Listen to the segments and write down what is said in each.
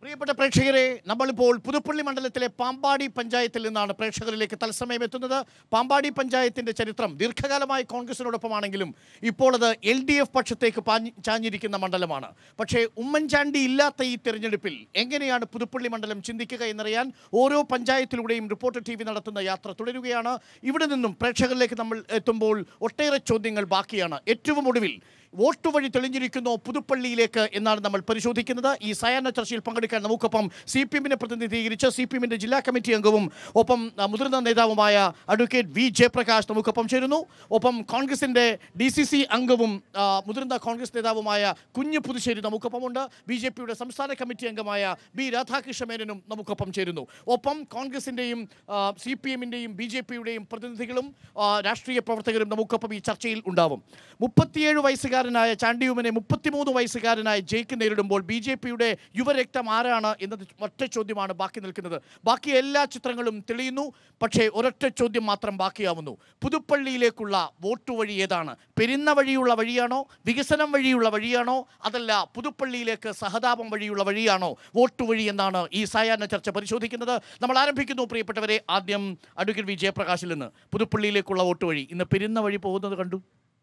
പ്രിയപ്പെട്ട പ്രേക്ഷകരെ നമ്മളിപ്പോൾ പുതുപ്പള്ളി മണ്ഡലത്തിലെ പാമ്പാടി പഞ്ചായത്തിൽ നിന്നാണ് പ്രേക്ഷകരിലേക്ക് തത്സമയം എത്തുന്നത് പാമ്പാടി പഞ്ചായത്തിന്റെ ചരിത്രം ദീർഘകാലമായി കോൺഗ്രസിനോടൊപ്പമാണെങ്കിലും ഇപ്പോൾ അത് എൽ ഡി എഫ് പക്ഷത്തേക്ക് പാഞ്ഞ് ചാഞ്ഞിരിക്കുന്ന മണ്ഡലമാണ് പക്ഷേ ഉമ്മൻചാണ്ടി ഇല്ലാത്ത ഈ തെരഞ്ഞെടുപ്പിൽ എങ്ങനെയാണ് പുതുപ്പള്ളി മണ്ഡലം ചിന്തിക്കുക എന്നറിയാൻ ഓരോ പഞ്ചായത്തിലൂടെയും റിപ്പോർട്ടർ ടി വി നടത്തുന്ന യാത്ര തുടരുകയാണ് ഇവിടെ നിന്നും പ്രേക്ഷകരിലേക്ക് നമ്മൾ എത്തുമ്പോൾ ഒട്ടേറെ ചോദ്യങ്ങൾ ബാക്കിയാണ് ഏറ്റവും ഒടുവിൽ വോട്ട് വഴി തെളിഞ്ഞിരിക്കുന്നു പുതുപ്പള്ളിയിലേക്ക് എന്നാണ് നമ്മൾ പരിശോധിക്കുന്നത് ഈ സായാഹ്ന ചർച്ചയിൽ പങ്കെടുക്കാൻ നമുക്കൊപ്പം സി പി എമ്മിനെ പ്രതിനിധീകരിച്ച് സി പി എമ്മിൻ്റെ ജില്ലാ കമ്മിറ്റി അംഗവും ഒപ്പം ആ, മുതിർന്ന നേതാവുമായ അഡ്വക്കേറ്റ് വി ജയപ്രകാശ് നമുക്കൊപ്പം ചേരുന്നു ഒപ്പം കോൺഗ്രസിൻ്റെ ഡി സി സി അംഗവും ആ, മുതിർന്ന കോൺഗ്രസ് നേതാവുമായ കുഞ്ഞ് പുതുശ്ശേരി നമുക്കൊപ്പമുണ്ട് ബി ജെ പിയുടെ സംസ്ഥാന കമ്മിറ്റി അംഗമായ ബി രാധാകൃഷ്ണ മേനനും നമുക്കൊപ്പം ചേരുന്നു ഒപ്പം കോൺഗ്രസിൻ്റെയും സി പി എമ്മിൻ്റെയും ബി ജെ പിയുടെയും പ്രതിനിധികളും ആ, രാഷ്ട്രീയ പ്രവർത്തകരും നമുക്കൊപ്പം ഈ ചർച്ചയിൽ ഉണ്ടാവും മുപ്പത്തിയേഴ് വയസ്സുകാരനായ ചാണ്ടിയുമനെ മുപ്പത്തിമൂന്ന് വയസ്സുകാരനായ ജയ്ക്ക് നേരിടുമ്പോൾ ബി ജെ പിയുടെ യുവരക്തം ആരാണ് എന്നത് ഒറ്റ ചോദ്യമാണ് ബാക്കി നിൽക്കുന്നത് ബാക്കി എല്ലാ ചിത്രങ്ങളും തെളിയുന്നു പക്ഷേ ഒരൊറ്റ ചോദ്യം മാത്രം ബാക്കിയാവുന്നു പുതുപ്പള്ളിയിലേക്കുള്ള വോട്ട് വഴി ഏതാണ് പെരുന്ന വഴിയുള്ള വഴിയാണോ വികസനം വഴിയുള്ള വഴിയാണോ അതല്ല പുതുപ്പള്ളിയിലേക്ക് സഹതാപം വഴിയുള്ള വഴിയാണോ വോട്ട് വഴി എന്നാണ് ഈ സായാഹ്ന ചർച്ച പരിശോധിക്കുന്നത് നമ്മൾ ആരംഭിക്കുന്നു പ്രിയപ്പെട്ടവരെ ആദ്യം അഡ്വക്കേറ്റ് വി ജയപ്രകാശിൽ നിന്ന് പുതുപ്പള്ളിയിലേക്കുള്ള വോട്ട് വഴി ഇന്ന് പെരുന്ന വഴി പോകുന്നത് കണ്ടു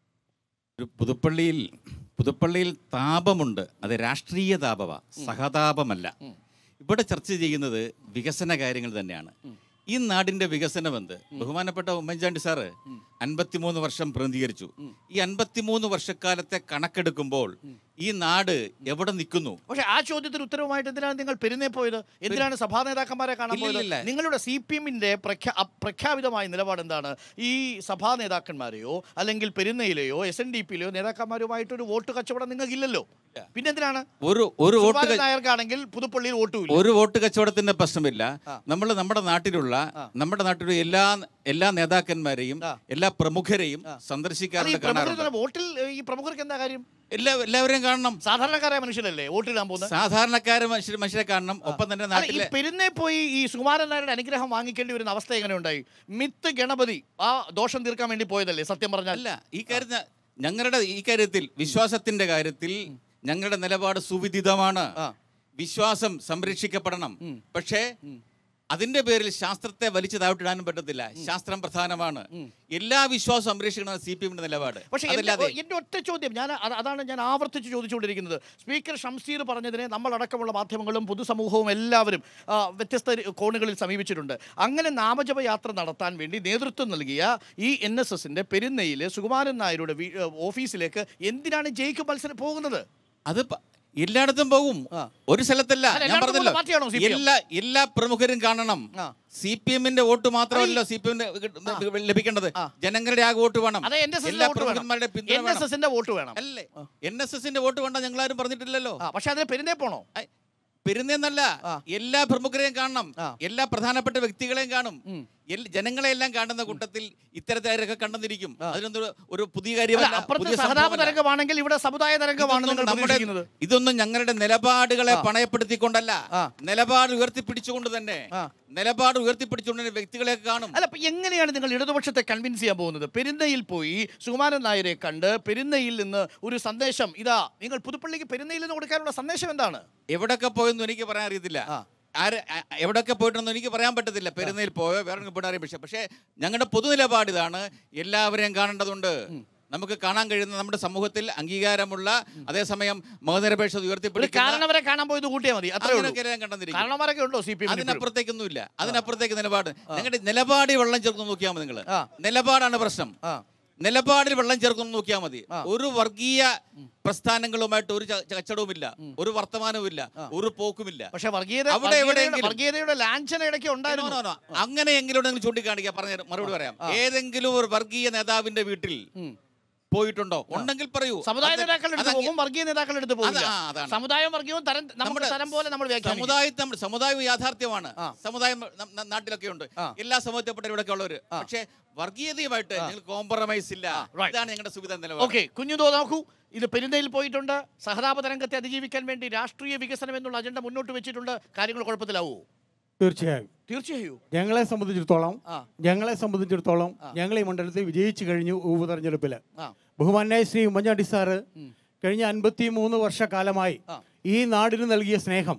ഒരു പുതുപ്പള്ളിയിൽ പുതുപ്പള്ളിയിൽ താപമുണ്ട് അത് രാഷ്ട്രീയ താപമാ സഹതാപമല്ല ഇവിടെ ചർച്ച ചെയ്യുന്നത് വികസന കാര്യങ്ങൾ തന്നെയാണ് ഈ നാടിന്റെ വികസനം എന്ത് ബഹുമാനപ്പെട്ട ഉമ്മൻചാണ്ടി സാറ് അൻപത്തിമൂന്ന് വർഷം പ്രതിനിധീകരിച്ചു ഈ അൻപത്തിമൂന്ന് വർഷക്കാലത്തെ കണക്കെടുക്കുമ്പോൾ ഈ നാട് എവിടെ നിൽക്കുന്നു പക്ഷെ ആ ചോദ്യത്തിന് ഉത്തരവുമായിട്ട് എന്തിനാണ് നിങ്ങൾ പെരുന്നേ പോയത് എന്തിനാണ് സഭാ നേതാക്കന്മാരെ കാണാൻ ഇല്ല, പോയത് ഇല്ല. നിങ്ങളുടെ സി പി എമ്മിന്റെ പ്രഖ്യാപിതമായ നിലപാട് എന്താണ് ഈ സഭാ നേതാക്കന്മാരെയോ അല്ലെങ്കിൽ പെരുന്നയിലെയോ എസ് എൻ ഡി പിയിലെയോ നേതാക്കന്മാരുമായിട്ട് ഒരു വോട്ട് കച്ചവടം നിങ്ങൾക്കില്ലല്ലോ പിന്നെ എന്തിനാണ് ഒരു ഒരു വോട്ട് സുകുമാരൻ ക- നായർക്കാണെങ്കിൽ പുതുപ്പള്ളിയിൽ വോട്ടുമില്ല ഒരു വോട്ട് കച്ചവടത്തിന്റെ പ്രശ്നമില്ല നമ്മൾ നമ്മുടെ നാട്ടിലുള്ള നമ്മുടെ നാട്ടിലുള്ള എല്ലാ എല്ലാ നേതാക്കന്മാരെയും ആ. എല്ലാ പ്രമുഖരെയും അത് ഈ സന്ദർശിക്കാറുണ്ട് പ്രമുഖർ കാണാറുണ്ട് തന്നെ വോട്ടിൽ ഈ പ്രമുഖർക്ക് എന്താ കാര്യം എല്ലാ എല്ലാവരെയും കാണണം സാധാരണക്കാരായ മനുഷ്യരല്ലേ വോട്ടിടാൻ പോകുന്നത് സാധാരണക്കാരെ മനുഷ്യർ മനുഷ്യരെ കാണണം ഒപ്പം തന്നെ അല്ല, ഈ നാട്ടിലെ പെരുന്നേ പോയി ഈ സുകുമാരൻ നായരുടെ അനുഗ്രഹം വാങ്ങിക്കേണ്ടി വരുന്ന അവസ്ഥ എങ്ങനെ ഉണ്ടായി മിത്ത് ഗണപതി ആ ദോഷം തീർക്കാൻ വേണ്ടി പോയതല്ലേ സത്യം പറഞ്ഞാൽ അല്ല ഈ കാര്യത്തിൽ ഞങ്ങളുടെ ഈ കാര്യത്തിൽ വിശ്വാസത്തിന്റെ കാര്യത്തിൽ ഞങ്ങളുടെ നിലപാട് സുവിദിതമാണ് ആ. വിശ്വാസം സംരക്ഷിക്കപ്പെടണം പക്ഷേ അതിന്റെ പേരിൽ ശാസ്ത്രത്തെ വലിച്ചു താവിട്ടിടാനും പറ്റത്തില്ല ശാസ്ത്രം പ്രധാനമാണ് എല്ലാ വിശ്വാസവും സംരക്ഷിക്കണം സി പി എമ്മിന്റെ നിലപാട് പക്ഷേ എൻ്റെ അതല്ലാതെ എൻ്റെ ഒറ്റ ചോദ്യം ഞാൻ അത് അതാണ് ഞാൻ ആവർത്തിച്ച് ചോദിച്ചുകൊണ്ടിരിക്കുന്നത് സ്പീക്കർ ഷംസീർ പറഞ്ഞതിനെ നമ്മളടക്കമുള്ള മാധ്യമങ്ങളും പൊതുസമൂഹവും എല്ലാവരും ആ, വ്യത്യസ്ത കോണുകളിൽ സമീപിച്ചിട്ടുണ്ട് അങ്ങനെ നാമജപ യാത്ര നടത്താൻ വേണ്ടി നേതൃത്വം നൽകിയ ഈ എൻ എസ് എസിന്റെ പെരുന്നയിൽ സുകുമാരൻ നായരുടെ വീ- ഓഫീസിലേക്ക് എന്തിനാണ് ജയിക്ക് മത്സരം പോകുന്നത് അത് പ- എല്ലായിടത്തും പോകും ആ. ഒരു സ്ഥലത്തല്ല അല്ല, ഞാൻ എല്ലായിടത്തും പറഞ്ഞല്ലോ ഉള്ള പാർട്ടിയാണോ CPM? എല്ലാ എല്ലാ പ്രമുഖരും കാണണം ആ. സി പി എമ്മിന്റെ വോട്ട് മാത്രമല്ല സി പി എമ്മിന് ലഭിക്കേണ്ടത് ആ. ജനങ്ങളുടെ ആ വോട്ട് വേണം അതെ എൻ എസ് എല്ലാ എസിന്റെ വോട്ട് വേണം പ്രമുഖന്മാരുടെ പിന്തുണ എൻ എസ് വേണം എസിന്റെ വോട്ട് വേണം അല്ലേ എൻ എസ് എസിന്റെ വോട്ട് വേണ്ട ഞങ്ങളാരും പറഞ്ഞിട്ടില്ലല്ലോ ആ പക്ഷെ അതിന് പെരുന്നേ പോണോ ഐ, പെരുന്നെന്നല്ല ആ. എല്ലാ പ്രമുഖരെയും കാണണം ആ. എല്ലാ പ്രധാനപ്പെട്ട വ്യക്തികളെയും കാണും എൽ- ജനങ്ങളെയെല്ലാം കാണുന്ന കൂട്ടത്തിൽ ഇത്തരത്തിലൊക്കെ കണ്ടെന്നിരിക്കും അതിനൊന്നും ഒരു- ഒരു പുതിയ അല്ല, കാര്യമല്ല അപ്പുറത്ത് പുതിയ സഹതാപ സംഭവമല്ല. തരംഗമാണെങ്കിൽ ഇവിടെ സമുദായ തരംഗമാണ് ഇതൊന്നും നിങ്ങൾ നമ്മുടെ പ്രതീക്ഷിക്കുന്നത് ഇതൊന്നും ഞങ്ങളുടെ നിലപാടുകളെ പണയപ്പെടുത്തിക്കൊണ്ടല്ല ആ. നിലപാട് ഉയർത്തിപ്പിടിച്ചുകൊണ്ട് തന്നെ ആ. നിലപാട് ഉയർത്തിപ്പിടിച്ചുകൊണ്ട് തന്നെ വ്യക്തികളെ കാണും അല്ല അപ്പൊ എങ്ങനെയാണ് നിങ്ങൾ ഇടതുപക്ഷത്തെ കൺവിൻസ് ചെയ്യാൻ പോകുന്നത് പെരുന്നയിൽ പോയി സുകുമാരൻ നായരെ കണ്ട് പെരുന്നയിൽ നിന്ന് ഒരു സന്ദേശം ഇതാ നിങ്ങൾ പുതുപ്പള്ളിക്ക് പെരുന്നയിൽ നിന്ന് കൊടുക്കാനുള്ള സന്ദേശം എന്താണ് എവിടൊക്കെ പോയെന്ന് എനിക്ക് പറയാൻ അറിയത്തില്ല ആ. ആര് ആ- എവിടൊക്കെ പോയിട്ടൊന്നും എനിക്ക് പറയാൻ പറ്റത്തില്ല പെരുന്നയിൽ പോയോ വേറെ പോയിട്ട് അറിയാം പക്ഷേ പക്ഷേ ഞങ്ങളുടെ പൊതുനിലപാട് ഇതാണ് എല്ലാവരെയും കാണേണ്ടതുണ്ട് നമുക്ക് കാണാൻ കഴിയുന്ന നമ്മുടെ സമൂഹത്തിൽ അംഗീകാരമുള്ള അതേസമയം മതനിരപേക്ഷത ഒരു ഉയർത്തിപ്പിടിക്കുന്ന കാരണവരെ കാണാൻ പോയത് കൂട്ടിയാൽ മതി അത്രേ ഉള്ളൂ അങ്ങനെയൊക്കെ എല്ലാം കണ്ടെന്നിരിക്കും കാരണവരൊക്കെ ഉണ്ടോ സി പി എം അതിനപ്പുറത്തേക്കൊന്നുമില്ല അതിനപ്പുറത്തേക്ക് നിലപാട് ഞങ്ങളുടെ നിലപാടിൽ വെള്ളം ചേർന്ന് നോക്കിയാൽ മതി നിങ്ങൾ ആ. നിലപാടാണ് പ്രശ്നം ആ നിലപാടിൽ വെള്ളം ചേർക്കുന്നു നോക്കിയാൽ മതി ഒരു വർഗീയ പ്രസ്ഥാനങ്ങളുമായിട്ട് ഒരു ച- കച്ചടവുമില്ല ഒരു വർത്തമാനവുമില്ല ഒരു പോക്കുമില്ല പക്ഷെ വർഗീയത അവിടെ വർഗീയതയുടെ- എവിടെയെങ്കിലും- വർഗീയതയുടെ ലാഞ്ചന ഇടയ്ക്ക് No, ഉണ്ടായിരുന്നു no, no. അങ്ങനെയെങ്കിലും നിങ്ങൾ ചൂണ്ടിക്കാണിക്കുക പറഞ്ഞ മറുപടി പറയാം ഏതെങ്കിലും ഒരു വർഗീയ നേതാവിന്റെ വീട്ടിൽ പോയിട്ടുണ്ടോ ഉണ്ടെങ്കിൽ പറയൂ സമുദായ അത് നേതാക്കളുടെ അടുത്ത് അതങ്ങ് പോകും വർഗീയ നേതാക്കളുടെ അടുത്ത് പോകില്ല അത് ആ, അതാണ്. സമുദായം വർഗീയവും തരം നമ്മുടെ നമ്മുടെ തരം പോലെ നമ്മൾ വ്യാഖ്യാനിക്കും സമുദായത്തെ സമുദായം യാഥാർത്ഥ്യമാണ് ആ. സമുദായം ന- ന- നാട്ടിലൊക്കെ ഉണ്ട് ആ. എല്ലാ സമൂഹത്തിൽപ്പെട്ടവരൊക്കെ ഉള്ളവര് പക്ഷേ വർഗീയതയുമായിട്ട് ഞങ്ങൾ കോംപ്രമൈസ് ഇല്ല right. ഇതാണ് ഞങ്ങളുടെ സുവിധ നിലപാട് ഓക്കെ കുഞ്ഞുതോ നോക്കൂ ഇത് പെരുന്നയിൽ പോയിട്ടുണ്ട് സഹതാപ തരംഗത്തെ അതിജീവിക്കാൻ വേണ്ടി രാഷ്ട്രീയ വികസനം എന്നുള്ള അജണ്ട മുന്നോട്ട് വെച്ചിട്ടുണ്ട് കാര്യങ്ങൾ കുഴപ്പത്തിലാവൂ തീർച്ചയായും തീർച്ചയായും ഞങ്ങളെ സംബന്ധിച്ചിടത്തോളം ആ. ഞങ്ങളെ സംബന്ധിച്ചിടത്തോളം ഞങ്ങൾ ഈ മണ്ഡലത്തിൽ വിജയിച്ചു കഴിഞ്ഞു ഉപതെരഞ്ഞെടുപ്പിൽ ആ ബഹുമാനായ ശ്രീ ഉമ്മൻചാണ്ടി സാറ് കഴിഞ്ഞ അൻപത്തി മൂന്ന് വർഷക്കാലമായി ആ. ഈ നാടിന് നൽകിയ സ്നേഹം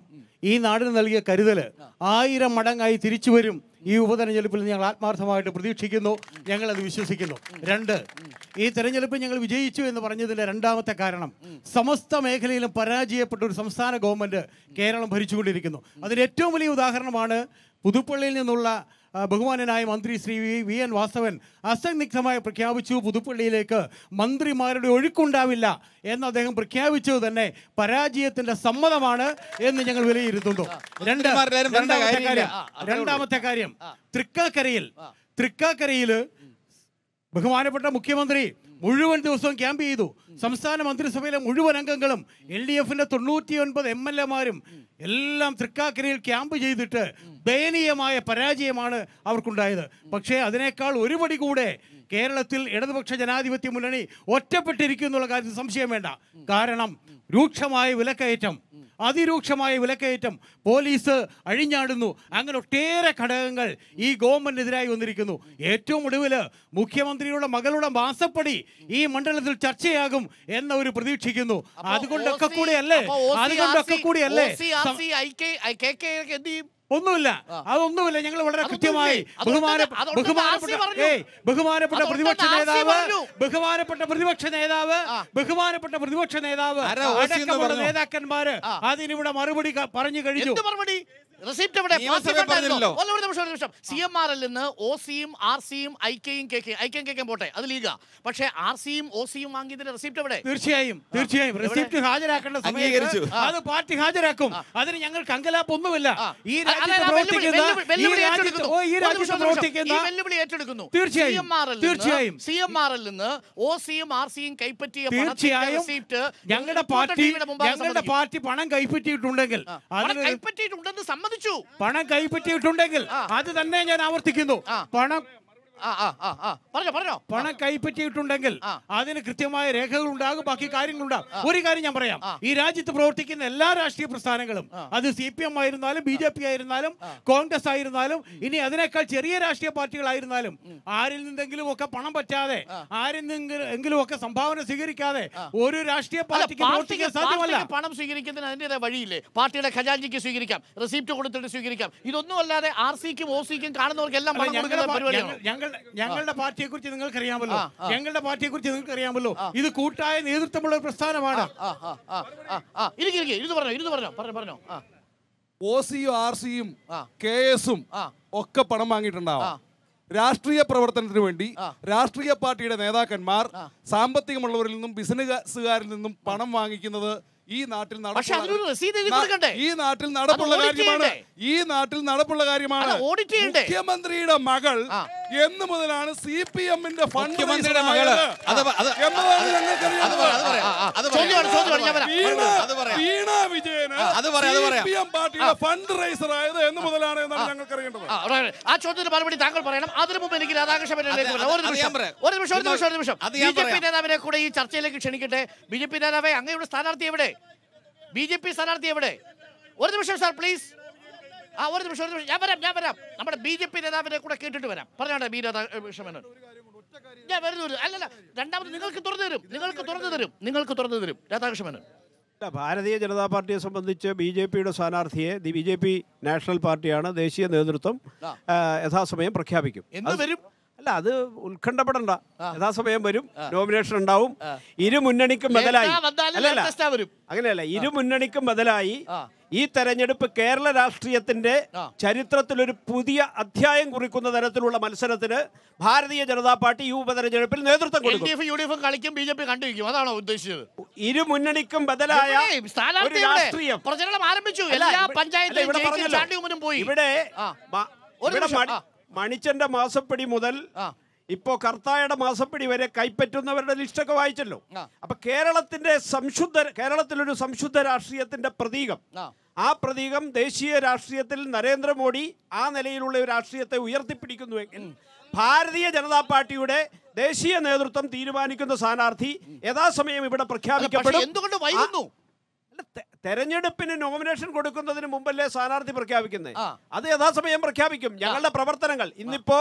ഈ നാടിന് നൽകിയ കരുതല് ആയിരം മടങ്ങായി തിരിച്ചു വരും ഈ ഉപതെരഞ്ഞെടുപ്പിൽ ഞങ്ങൾ ആത്മാർത്ഥമായിട്ട് പ്രതീക്ഷിക്കുന്നു ഞങ്ങളത് വിശ്വസിക്കുന്നു രണ്ട് ഈ തെരഞ്ഞെടുപ്പിൽ ഞങ്ങൾ വിജയിച്ചു എന്ന് പറഞ്ഞതിന്റെ രണ്ടാമത്തെ കാരണം സമസ്ത മേഖലയിലും പരാജയപ്പെട്ട ഒരു സംസ്ഥാന ഗവൺമെന്റ് കേരളം ഭരിച്ചുകൊണ്ടിരിക്കുന്നു അതിന് ഏറ്റവും വലിയ ഉദാഹരണമാണ് പുതുപ്പള്ളിയിൽ നിന്നുള്ള ആ, ബഹുമാനനായ മന്ത്രി Shri V V N Vasavan അസന്നിഗ്ധമായി പ്രഖ്യാപിച്ചു പുതുപ്പള്ളിയിലേക്ക് മന്ത്രിമാരുടെ ഒഴുക്കുണ്ടാവില്ല എന്ന് അദ്ദേഹം പ്രഖ്യാപിച്ചത് തന്നെ പരാജയത്തിന്റെ സമ്മതമാണ് എന്ന് ഞങ്ങൾ വിലയിരുത്തുന്നു രണ്ട് മന്ത്രിമാരെല്ലാവരും വരേണ്ട രണ്ടാമത്തെ കാര്യമില്ല. കാര്യം രണ്ടാമത്തെ കാര്യം തൃക്കാക്കരയിൽ തൃക്കാക്കരയില് ബഹുമാനപ്പെട്ട മുഖ്യമന്ത്രി മുഴുവൻ ദിവസവും ക്യാമ്പ് ചെയ്തു സംസ്ഥാന മന്ത്രിസഭയിലെ മുഴുവൻ അംഗങ്ങളും എൽ ഡി എഫിന്റെ തൊണ്ണൂറ്റി ഒൻപത് എം എൽ എമാരും എല്ലാം തൃക്കാക്കരയിൽ ക്യാമ്പ് ചെയ്തിട്ട് ദയനീയമായ പരാജയമാണ് അവർക്കുണ്ടായത് പക്ഷേ അതിനേക്കാൾ ഒരുപടി കൂടെ കേരളത്തിൽ ഇടതുപക്ഷ ജനാധിപത്യ മുന്നണി ഒറ്റപ്പെട്ടിരിക്കും എന്നുള്ള കാര്യത്തിൽ സംശയം വേണ്ട കാരണം രൂക്ഷമായ വിലക്കയറ്റം അതിരൂക്ഷമായ വിലക്കയറ്റം പോലീസ് അഴിഞ്ഞാടുന്നു അങ്ങനെ ഒട്ടേറെ ഘടകങ്ങൾ ഈ ഗവൺമെന്റിനെതിരായി വന്നിരിക്കുന്നു ഏറ്റവും ഒടുവിൽ മുഖ്യമന്ത്രിയുടെ മകളുടെ മാസപ്പടി ഈ മണ്ഡലത്തിൽ ചർച്ചയാകും എന്ന ഒരു പ്രതീക്ഷിക്കുന്നു അതുകൊണ്ടൊക്കെ കൂടിയല്ലേ അതുകൊണ്ടൊക്കെ കൂടിയല്ലേ സം- എന്ത് ചെയ്യും ഒന്നുമില്ല അതൊന്നുമില്ല ഞങ്ങൾ വളരെ അതൊന്നും കൃത്യമായി ഇല്ലേ? അതുകൊണ്ട് ബഹുമാന തന്നെ- അതുകൊണ്ട് തന്നെ ബഹുമാനപ്പെട്ട ആർസി പറഞ്ഞു. ഏയ് ബഹുമാനപ്പെട്ട അതുകൊണ്ട് പ്രതിപക്ഷ തന്നെ ആർസി നേതാവ് പറഞ്ഞു. ബഹുമാനപ്പെട്ട പ്രതിപക്ഷ നേതാവ് ആ. ബഹുമാനപ്പെട്ട പ്രതിപക്ഷ നേതാവ് ആരാ ഓസി എന്ന് അടക്കമുള്ള പറഞ്ഞോ? നേതാക്കന്മാര് ആ. അതിനിവിടെ മറുപടി ക- പറഞ്ഞു കഴിഞ്ഞു എന്ത് മറുപടി റെസിപ്റ്റ് എവിടെ നിയമസഭയിൽ പറഞ്ഞില്ലല്ലോ. ഒരു നിമിഷം ഒരു നിമിഷം സി എം ആർ എൽ നിന്ന് ഒ സിയും ആർ സിയും ഐക്കയും കെ കെ ഐക്കയും കെ കെയും പോട്ടെ അത് ലീഗ പക്ഷേ ആർ സിയും ഒ സിയും വാങ്ങിയതിന്റെ റെസിപ്റ്റ് എവിടെ തീർച്ചയായും തീർച്ചയായും റെസിപ്റ്റ് ഹാജരാക്കേണ്ട അംഗീകരിച്ചു. സമയത്ത് അത് പാർട്ടി ഹാജരാക്കും അതിന് ഞങ്ങൾക്ക് അങ്കലാപ്പൊന്നുമില്ല ആ. ഈ അല്ല, രാജ്യത്ത് അല്ല, വെല്ലുവിളി- പ്രവർത്തിക്കുന്ന വെല്ലുവിളി- ഈ വെല്ലുവിളി രാജ്യത്ത് ഏറ്റെടുക്കുന്നു. ഓ, ഈ ഒരു രാജ്യത്ത് നിമിഷം, ഒരു നിമിഷം. പ്രവർത്തിക്കുന്ന ഈ വെല്ലുവിളി ഏറ്റെടുക്കുന്നു തീർച്ചയായും. തീർച്ചയായും. സി എം ആർ എൽ നിന്ന് ഒ സിയും ആർ സിയും കൈപ്പറ്റിയ പണത്തിന്റെ തീർച്ചയായും റെസിപ്റ്റ് ഞങ്ങളുടെ റിപ്പോർട്ടർ പാർട്ടി ടിവിയുടെ മുമ്പാകെ ഞങ്ങളുടെ സമ്മതിക്കും. പാർട്ടി പണം കൈപ്പറ്റിയിട്ടുണ്ടെങ്കിൽ ആ. പണം അതിന് കൈപ്പറ്റിയിട്ടുണ്ടെന്ന് സമ്മതിച്ചു പണം കൈപ്പറ്റിയിട്ടുണ്ടെങ്കിൽ ആ. അത് തന്നെ ഞാൻ ആവർത്തിക്കുന്നു ആ. പണം ആ ആ ആ ആ പറഞ്ഞോ പറഞ്ഞോ പണം കൈപ്പറ്റിയിട്ടുണ്ടെങ്കിൽ ആ. അതിന് കൃത്യമായ രേഖകൾ ഉണ്ടാകും ബാക്കി കാര്യങ്ങളുണ്ടാകും ഒരു കാര്യം ഞാൻ പറയാം ഈ രാജ്യത്ത് പ്രവർത്തിക്കുന്ന എല്ലാ രാഷ്ട്രീയ പ്രസ്ഥാനങ്ങളും അത് സി പി എം ആയിരുന്നാലും ബി ജെ പി ആയിരുന്നാലും കോൺഗ്രസ് ആയിരുന്നാലും ഇനി അതിനേക്കാൾ ചെറിയ രാഷ്ട്രീയ പാർട്ടികളായിരുന്നാലും ആരിൽ നിന്നെങ്കിലും ഒക്കെ പണം പറ്റാതെ ആരിൽ നിന്നെങ്കിലും എങ്കിലും ഒക്കെ സംഭാവന സ്വീകരിക്കാതെ ഒരു രാഷ്ട്രീയ അല്ല, പാർട്ടിക്ക് പാർട്ടിക്ക് പ്രവർത്തിക്കാൻ സാധ്യമല്ല പാർട്ടിക്ക് പണം സ്വീകരിക്കുന്നതിന് അതിൻ്റെതായ വഴിയില്ലേ പാർട്ടിയുടെ ഖജാൻജിക്ക് സ്വീകരിക്കാം റെസിപ്റ്റ് കൊടുത്തിട്ട് സ്വീകരിക്കാം ഇതൊന്നും അല്ലാതെ ആർ സിക്കും ഒ സിക്കും കാണുന്നവർക്കെല്ലാം അല്ല, പണം ഞങ്ങളുടെ കൊടുക്കുന്ന പാ- പരിപാടിയാണ് ഞങ്ങൾ- ഞങ്ങളുടെ ഞങ്ങളുടെ പാർട്ടിയെ കുറിച്ച് നിങ്ങൾക്ക് അറിയാമല്ലോ ആ, ആ. ഞങ്ങളുടെ പാർട്ടിയെ കുറിച്ച് നിങ്ങൾക്ക് അറിയാമല്ലോ ഇത് കൂട്ടായ നേതൃത്വമുള്ള ഒരു പ്രസ്ഥാനമാണ് ആ ആ ആ ആ ആ ഇരിക്കെ ഇരിക്കെ ഇരുന്ന് പറഞ്ഞോ ഇരുന്ന് പറഞ്ഞോ പറഞ്ഞോ പറഞ്ഞോ ആ ഒ സിയും ആർ സിയും ആ. കെ എസും ആ. ഒക്കെ പണം ആ. വാങ്ങിയിട്ടുണ്ടാവാം രാഷ്ട്രീയ പ്രവർത്തനത്തിന് വേണ്ടി ആ. രാഷ്ട്രീയ പാർട്ടിയുടെ നേതാക്കന്മാർ സാമ്പത്തികമുള്ളവരിൽ നിന്നും ബിസിനസ്സുകാരിൽ നിന്നും പണം വാങ്ങിക്കുന്നത് ഈ നാട്ടിൽ പക്ഷെ നടപ്പുള്ള- അതിനൊരു രസീത് എഴുതി ന- കൊടുക്കണ്ടേ? ഈ നാട്ടിൽ നടപ്പുള്ള അത് audit കാര്യമാണ് ചെയ്യണ്ടേ? ഈ നാട്ടിൽ നടപ്പുള്ള കാര്യമാണ് അല്ല, audit ചെയ്യണ്ടേ? മുഖ്യമന്ത്രിയുടെ മകൾ ആ. എന്ന് മുതലാണ് സി പി എമ്മിന്റെ ഫണ്ട് മുഖ്യമന്ത്രിയുടെ മകള് അത് പ- അത് എന്നതാണ് ഞങ്ങൾക്കറിയാം അത് പറയാം അത് പറയാം അത് ചോദ്യമാണ് പറയാം ചോദ്യമാണ് ഞാൻ വരാം വീണ അത് പറയാം. വീണ വിജയന് ആ, അത് പറയാം, അത് പറയാം. CPM പാർട്ടിയുടെ ഫണ്ട് റൈസർ ആയത് എന്ന് മുതലാണ് എന്നാണ് ഞങ്ങൾക്ക് അറിയേണ്ടത് ആ, അവിടെ- ആ ചോദ്യത്തിന് മറുപടി താങ്കൾ പറയണം അതിനു മുമ്പ് എനിക്ക് രാധാകൃഷ്ണൻ മേനോനിലേക്ക് അത് വരാം. ഒരു അത് നിമിഷം ഞാൻ പറയാം. ഒരു നിമിഷം ഒരു നിമിഷം ഒരു നിമിഷം അത് ബി ഞാൻ ജെ പി പറയാം. നേതാവിനെ കൂടെ ഈ ചർച്ചയിലേക്ക് ക്ഷണിക്കട്ടെ ബി ജെ പി നേതാവെ അങ്ങയുടെ സ്ഥാനാർത്ഥി എവിടെ ബി ജെ പി സ്ഥാനാർത്ഥി എവിടെ ഒരു നിമിഷം സാർ പ്ലീസ് ആ ഒരു നിമിഷം ഒരു നിമിഷം ഞാൻ വരാം ഞാൻ വരാം നമ്മുടെ ബി ജെ പി നേതാവിനെ കൂടെ കേട്ടിട്ട് വരാം പറഞ്ഞാട്ടെ ബി രാധാകൃഷ്ണൻ മേനോൻ ഞാൻ വരുന്നു വരും. അല്ലല്ല രണ്ടാമത് നിങ്ങൾക്ക് തുറന്നു തരും നിങ്ങൾക്ക് തുറന്നു തരും നിങ്ങൾക്ക് തുറന്നു തരും രാധാകൃഷ്ണൻ മേനോൻ അല്ല, ഭാരതീയ ജനതാ പാർട്ടിയെ സംബന്ധിച്ച് ബി ജെ പിയുടെ സ്ഥാനാർത്ഥിയെ ബി ജെ പി നാഷണൽ പാർട്ടിയാണ് ദേശീയ നേതൃത്വം ആ. ആ, യഥാസമയം പ്രഖ്യാപിക്കും എന്ന് അത് വരും അല്ല അത് ഉത്കണ്ഠപ്പെടണ്ട യഥാസമയം വരും നോമിനേഷൻ ഉണ്ടാവും ഇരു മുന്നണിക്കും ബദലായി ലേറ്റാ വന്നാലും അല്ലല്ല ലേറ്റസ്റ്റാ വരും അങ്ങനെയല്ല ഇരു മുന്നണിക്കും ബദലായി ആ. ഈ തെരഞ്ഞെടുപ്പ് കേരള രാഷ്ട്രീയത്തിന്റെ ആ. ചരിത്രത്തിലൊരു പുതിയ അധ്യായം കുറിക്കുന്ന തരത്തിലുള്ള മത്സരത്തിന് ഭാരതീയ ജനതാ പാർട്ടി ഈ ഉപതെരഞ്ഞെടുപ്പിൽ നേതൃത്വം എൽ കൊടുക്കും ഡി എഫ് യു ഡി എഫും കളിക്കും ബി ജെ പി കണ്ടിരിക്കും അതാണോ ഉദ്ദേശിച്ചത് ഇരു മുന്നണിക്കും ബദലായ എവിടെ? സ്ഥാനാർത്ഥി ഒരു എവിടെ? രാഷ്ട്രീയം പ്രചരണം ആരംഭിച്ചു അല്ല, എല്ലാ ഇവിടെ- അല്ല, പഞ്ചായത്തിലും ഇവിടെ ജയിക്കും പറഞ്ഞല്ലോ. ചാണ്ടിയുമ്മനും പോയി ഇവിടെ ആ. മ- ഒരു ഇവിടെ നിമിഷം, മണി- ആ. മണിച്ചന്റെ മാസപ്പടി മുതൽ ആ. ഇപ്പോ കർത്തായുടെ മാസപ്പടി വരെ കൈപ്പറ്റുന്നവരുടെ ലിസ്റ്റൊക്കെ വായിച്ചല്ലോ ആ. അപ്പൊ കേരളത്തിന്റെ സംശുദ്ധ കേരളത്തിലൊരു സംശുദ്ധ രാഷ്ട്രീയത്തിന്റെ പ്രതീകം ആ. ആ പ്രതീകം ദേശീയ രാഷ്ട്രീയത്തിൽ നരേന്ദ്രമോദി ആ നിലയിലുള്ള ഒരു രാഷ്ട്രീയത്തെ ഉയർത്തിപ്പിടിക്കുന്നുവെങ്കിൽ ഭാരതീയ ജനതാ പാർട്ടിയുടെ ദേശീയ നേതൃത്വം തീരുമാനിക്കുന്ന സ്ഥാനാർത്ഥി യഥാസമയം ഇവിടെ അല്ല, പക്ഷേ പ്രഖ്യാപിക്കപ്പെടും എന്തുകൊണ്ട് വൈകുന്നു അല്ല, തെ- തെരഞ്ഞെടുപ്പിന് നോമിനേഷൻ കൊടുക്കുന്നതിന് മുമ്പല്ലേ സ്ഥാനാർത്ഥി പ്രഖ്യാപിക്കുന്നത് ആ. അത് യഥാസമയം പ്രഖ്യാപിക്കും ഞങ്ങളുടെ പ്രവർത്തനങ്ങൾ ഇന്നിപ്പോ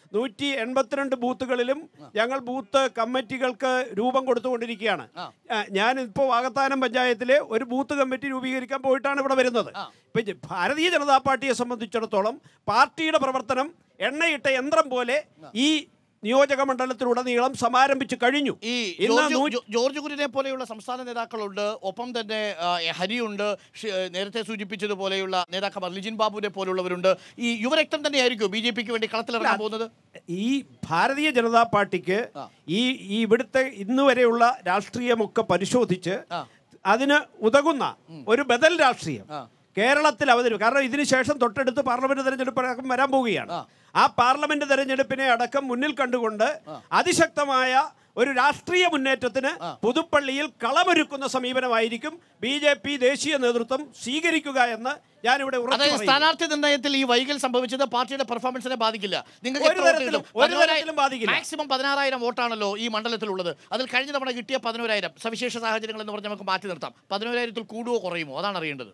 നൂറ്റി എൺപത്തിരണ്ട് ബൂത്തുകളിലും ഞങ്ങൾ ബൂത്ത് കമ്മിറ്റികൾക്ക് രൂപം കൊടുത്തുകൊണ്ടിരിക്കുകയാണ് ആ, ഞാൻ ഇപ്പോൾ വാകത്താനം പഞ്ചായത്തിലെ ഒരു ബൂത്ത് കമ്മിറ്റി രൂപീകരിക്കാൻ പോയിട്ടാണ് ഇവിടെ വരുന്നത് ഇപ്പൊ ജ- ഭാരതീയ ജനതാ പാർട്ടിയെ സംബന്ധിച്ചിടത്തോളം പാർട്ടിയുടെ പ്രവർത്തനം എണ്ണയിട്ട യന്ത്രം പോലെ ഈ നിയോജക മണ്ഡലത്തിലുടനീളം സമാരംഭിച്ചു കഴിഞ്ഞു ഈ ഇന്ന് ജോർജ് നൂ- ജോ- ജോർജ് കുര്യനെ പോലെയുള്ള സംസ്ഥാന നേതാക്കളുണ്ട് ഒപ്പം തന്നെ ആ, ഹരിയുണ്ട് ഷി- നേരത്തെ സൂചിപ്പിച്ചതുപോലെയുള്ള നേതാക്കന്മാർ ലിജിൻ ബാബുവിനെ പോലുള്ളവരുണ്ട് ഈ യുവരക്തം തന്നെയായിരിക്കും ബി ജെ പിക്ക് വേണ്ടി കളത്തിലിറങ്ങാൻ പോകുന്നത് ഈ ഭാരതീയ ജനതാ പാർട്ടിക്ക് ഈ ഈ ഇവിടുത്തെ ഇന്ന് വരെയുള്ള രാഷ്ട്രീയമൊക്കെ പരിശോധിച്ച് ആ. അതിന് ഉതകുന്ന ഒരു ബദൽ രാഷ്ട്രീയം കേരളത്തിൽ അവതരിപ്പിക്കും കാരണം ഇതിന് ശേഷം തൊട്ടടുത്ത് പാർലമെന്റ് തെരഞ്ഞെടുപ്പ് അടക്കം വരാൻ പോവുകയാണ് ആ പാർലമെന്റ് തെരഞ്ഞെടുപ്പിനെ അടക്കം മുന്നിൽ കണ്ടുകൊണ്ട് അതിശക്തമായ ഒരു രാഷ്ട്രീയ മുന്നേറ്റത്തിന് പുതുപ്പള്ളിയിൽ കളമൊരുക്കുന്ന സമീപനമായിരിക്കും ബി ജെ പി ദേശീയ നേതൃത്വം സ്വീകരിക്കുക എന്ന് ഞാനിവിടെ ഉറച്ചു അതായത് പറയുന്നു. സ്ഥാനാർത്ഥി നിർണയത്തിൽ ഈ വൈകൽ സംഭവിച്ചത് പാർട്ടിയുടെ പെർഫോമൻസിനെ ബാധിക്കില്ല നിങ്ങൾക്ക് ഒരു എത്ര വോട്ട് തരത്തിലും- കിട്ടും? ഒരു തരത്തിലും ബാധിക്കില്ല. മാക്സിമം പതിനാറായിരം വോട്ടാണല്ലോ ഈ മണ്ഡലത്തിലുള്ളത് അതിൽ കഴിഞ്ഞ തവണ കിട്ടിയ പതിനോരായിരം സവിശേഷ സാഹചര്യങ്ങൾ എന്ന് പറഞ്ഞ് നമുക്ക് മാറ്റി നിർത്താം പതിനോരായിരത്തിൽ കൂടുവോ കുറയുമോ അതാണ് അറിയേണ്ടത്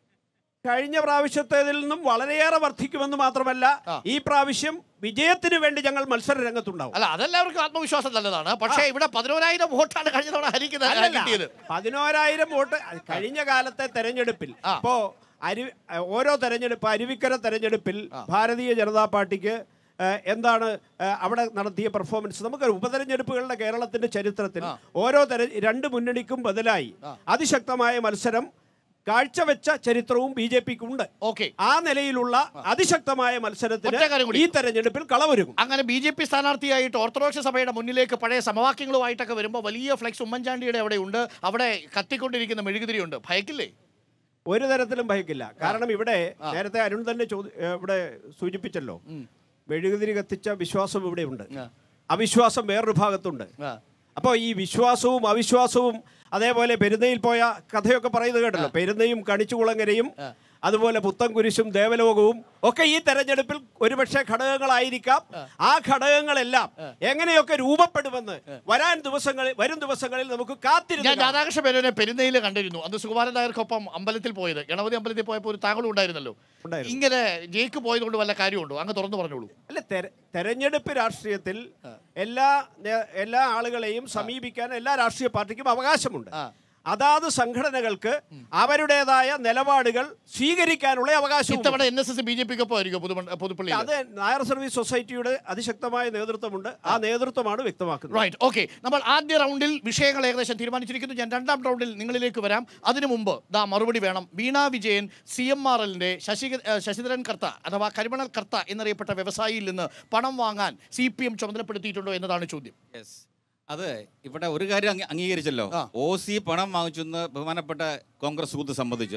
കഴിഞ്ഞ പ്രാവശ്യത്തേതിൽ നിന്നും വളരെയേറെ വർദ്ധിക്കുമെന്ന് മാത്രമല്ല ഈ പ്രാവശ്യം വിജയത്തിന് വേണ്ടി ഞങ്ങൾ മത്സര രംഗത്തുണ്ടാവും അല്ല അതെല്ലാവർക്കും ആത്മവിശ്വാസം നല്ലതാണ് പക്ഷേ ഇവിടെ പതിനോരായിരം വോട്ടാണ് കഴിഞ്ഞ തവണ ഹരിക്ക് ത- അല്ലല്ല, കിട്ടിയത് പതിനോരായിരം വോട്ട് കഴിഞ്ഞ കാലത്തെ തെരഞ്ഞെടുപ്പിൽ ആ. ഇപ്പോ അരു ഓരോ തെരഞ്ഞെടുപ്പ് അരുവിക്കര തെരഞ്ഞെടുപ്പിൽ ഭാരതീയ ജനതാ പാർട്ടിക്ക് ഏഹ്, എന്താണ് ഏഹ്, അവിടെ നടത്തിയ പെർഫോമൻസ് നമുക്ക് ഉപതെരഞ്ഞെടുപ്പുകളുടെ കേരളത്തിന്റെ ചരിത്രത്തിൽ ഓരോ തെര രണ്ട് മുന്നണിക്കും ബദലായി അതിശക്തമായ മത്സരം കാഴ്ചവെച്ച ചരിത്രവും ബി ജെ പിക്ക് ഉണ്ട് ഓക്കെ ആ നിലയിലുള്ള അതിശക്തമായ മത്സരത്തിന് ഒറ്റ കാര്യം കൂടി. ഈ തെരഞ്ഞെടുപ്പിൽ കളവൊരുങ്ങും അങ്ങനെ ബി ജെ പി സ്ഥാനാർത്ഥിയായിട്ട് ഓർത്തഡോക്സ് സഭയുടെ മുന്നിലേക്ക് പഴയ സമവാക്യങ്ങളുമായിട്ടൊക്കെ വരുമ്പോൾ വലിയ ഫ്ലെക്സ് ഉമ്മൻചാണ്ടിയുടെ അവിടെ ഉണ്ട് അവിടെ കത്തിക്കൊണ്ടിരിക്കുന്ന മെഴുകുതിരിയുണ്ട് ഭയക്കില്ലേ ഒരു തരത്തിലും ഭയക്കില്ല കാരണം ഇവിടെ നേരത്തെ അരുൺ തന്നെ ചോദി ഏ, ഇവിടെ സൂചിപ്പിച്ചല്ലോ മെഴുകുതിരി കത്തിച്ച വിശ്വാസം ഇവിടെ ഉണ്ട് അവിശ്വാസം വേറൊരു ഭാഗത്തുണ്ട് അപ്പോൾ ഈ വിശ്വാസവും അവിശ്വാസവും അതേപോലെ പെരുന്നയിൽ പോയ കഥയൊക്കെ പറയുന്നത് കേട്ടല്ലോ പെരുന്നയും കണിച്ചുകുളങ്ങരയും അതുപോലെ പുത്തൻകുരിശും ദേവലോകവും ഒക്കെ ഈ തെരഞ്ഞെടുപ്പിൽ ഒരുപക്ഷെ ഘടകങ്ങളായിരിക്കാം ആ ഘടകങ്ങളെല്ലാം എങ്ങനെയൊക്കെ രൂപപ്പെടുമെന്ന് വരാൻ ദിവസങ്ങളിൽ വരും ദിവസങ്ങളിൽ നമുക്ക് ഞാൻ കാത്തിരുന്ന് കാണാം. രാധാകൃഷ്ണ മേനോനെ പെരുന്നയിൽ കണ്ടിരുന്നു അന്ന് സുകുമാരൻ നായർക്കൊപ്പം അമ്പലത്തിൽ പോയത് ഗണപതി അമ്പലത്തിൽ പോയപ്പോൾ ഒരു താങ്കളും ഉണ്ടായിരുന്നല്ലോ ഉണ്ടായിരുന്നു. ഇങ്ങനെ ജയിക്ക് പോയത് കൊണ്ട് വല്ല കാര്യമുണ്ടോ അങ്ങ് തുറന്നു പറഞ്ഞോളൂ അല്ല തെര- തെരഞ്ഞെടുപ്പ് രാഷ്ട്രീയത്തിൽ എല്ലാ നേ- എല്ലാ ആളുകളെയും സമീപിക്കാൻ എല്ലാ രാഷ്ട്രീയ പാർട്ടിക്കും അവകാശമുണ്ട് അതാത് സംഘടനകൾക്ക് അവരുടേതായ നിലപാടുകൾ സ്വീകരിക്കാനുള്ള അവകാശം ഇത്തവണ N S S B J പിക്കൊപ്പം ആയിരിക്കും പുതുമ- പുതുപ്പള്ളി അത് നായർ സർവീസ് സൊസൈറ്റിയുടെ അതിശക്തമായ നേതൃത്വമുണ്ട് ആ നേതൃത്വമാണ് വ്യക്തമാക്കുന്നത് റൈറ്റ് ഓക്കെ നമ്മൾ ആദ്യ റൗണ്ടിൽ വിഷയങ്ങൾ ഏകദേശം തീരുമാനിച്ചിരിക്കുന്നു ഞാൻ രണ്ടാം റൗണ്ടിൽ നിങ്ങളിലേക്ക് വരാം അതിനു മുമ്പ് ദാ മറുപടി വേണം Veena Vijayan C M R എല്ലിന്റെ ശശി ഏഹ് ശശിധരൻ കർത്ത അഥവാ കരിമണൽ കർത്ത എന്നറിയപ്പെട്ട വ്യവസായിയിൽ നിന്ന് പണം വാങ്ങാൻ സി പി എം ചുമതലപ്പെടുത്തിയിട്ടുണ്ടോ എന്നതാണ് ചോദ്യം Yes. അത് ഇവിടെ ഒരു കാര്യം അംഗീ- അംഗീകരിച്ചല്ലോ ഒ സി പണം വാങ്ങിച്ചെന്ന് ബഹുമാനപ്പെട്ട കോൺഗ്രസ് സുഹൃത്ത് സമ്മതിച്ചു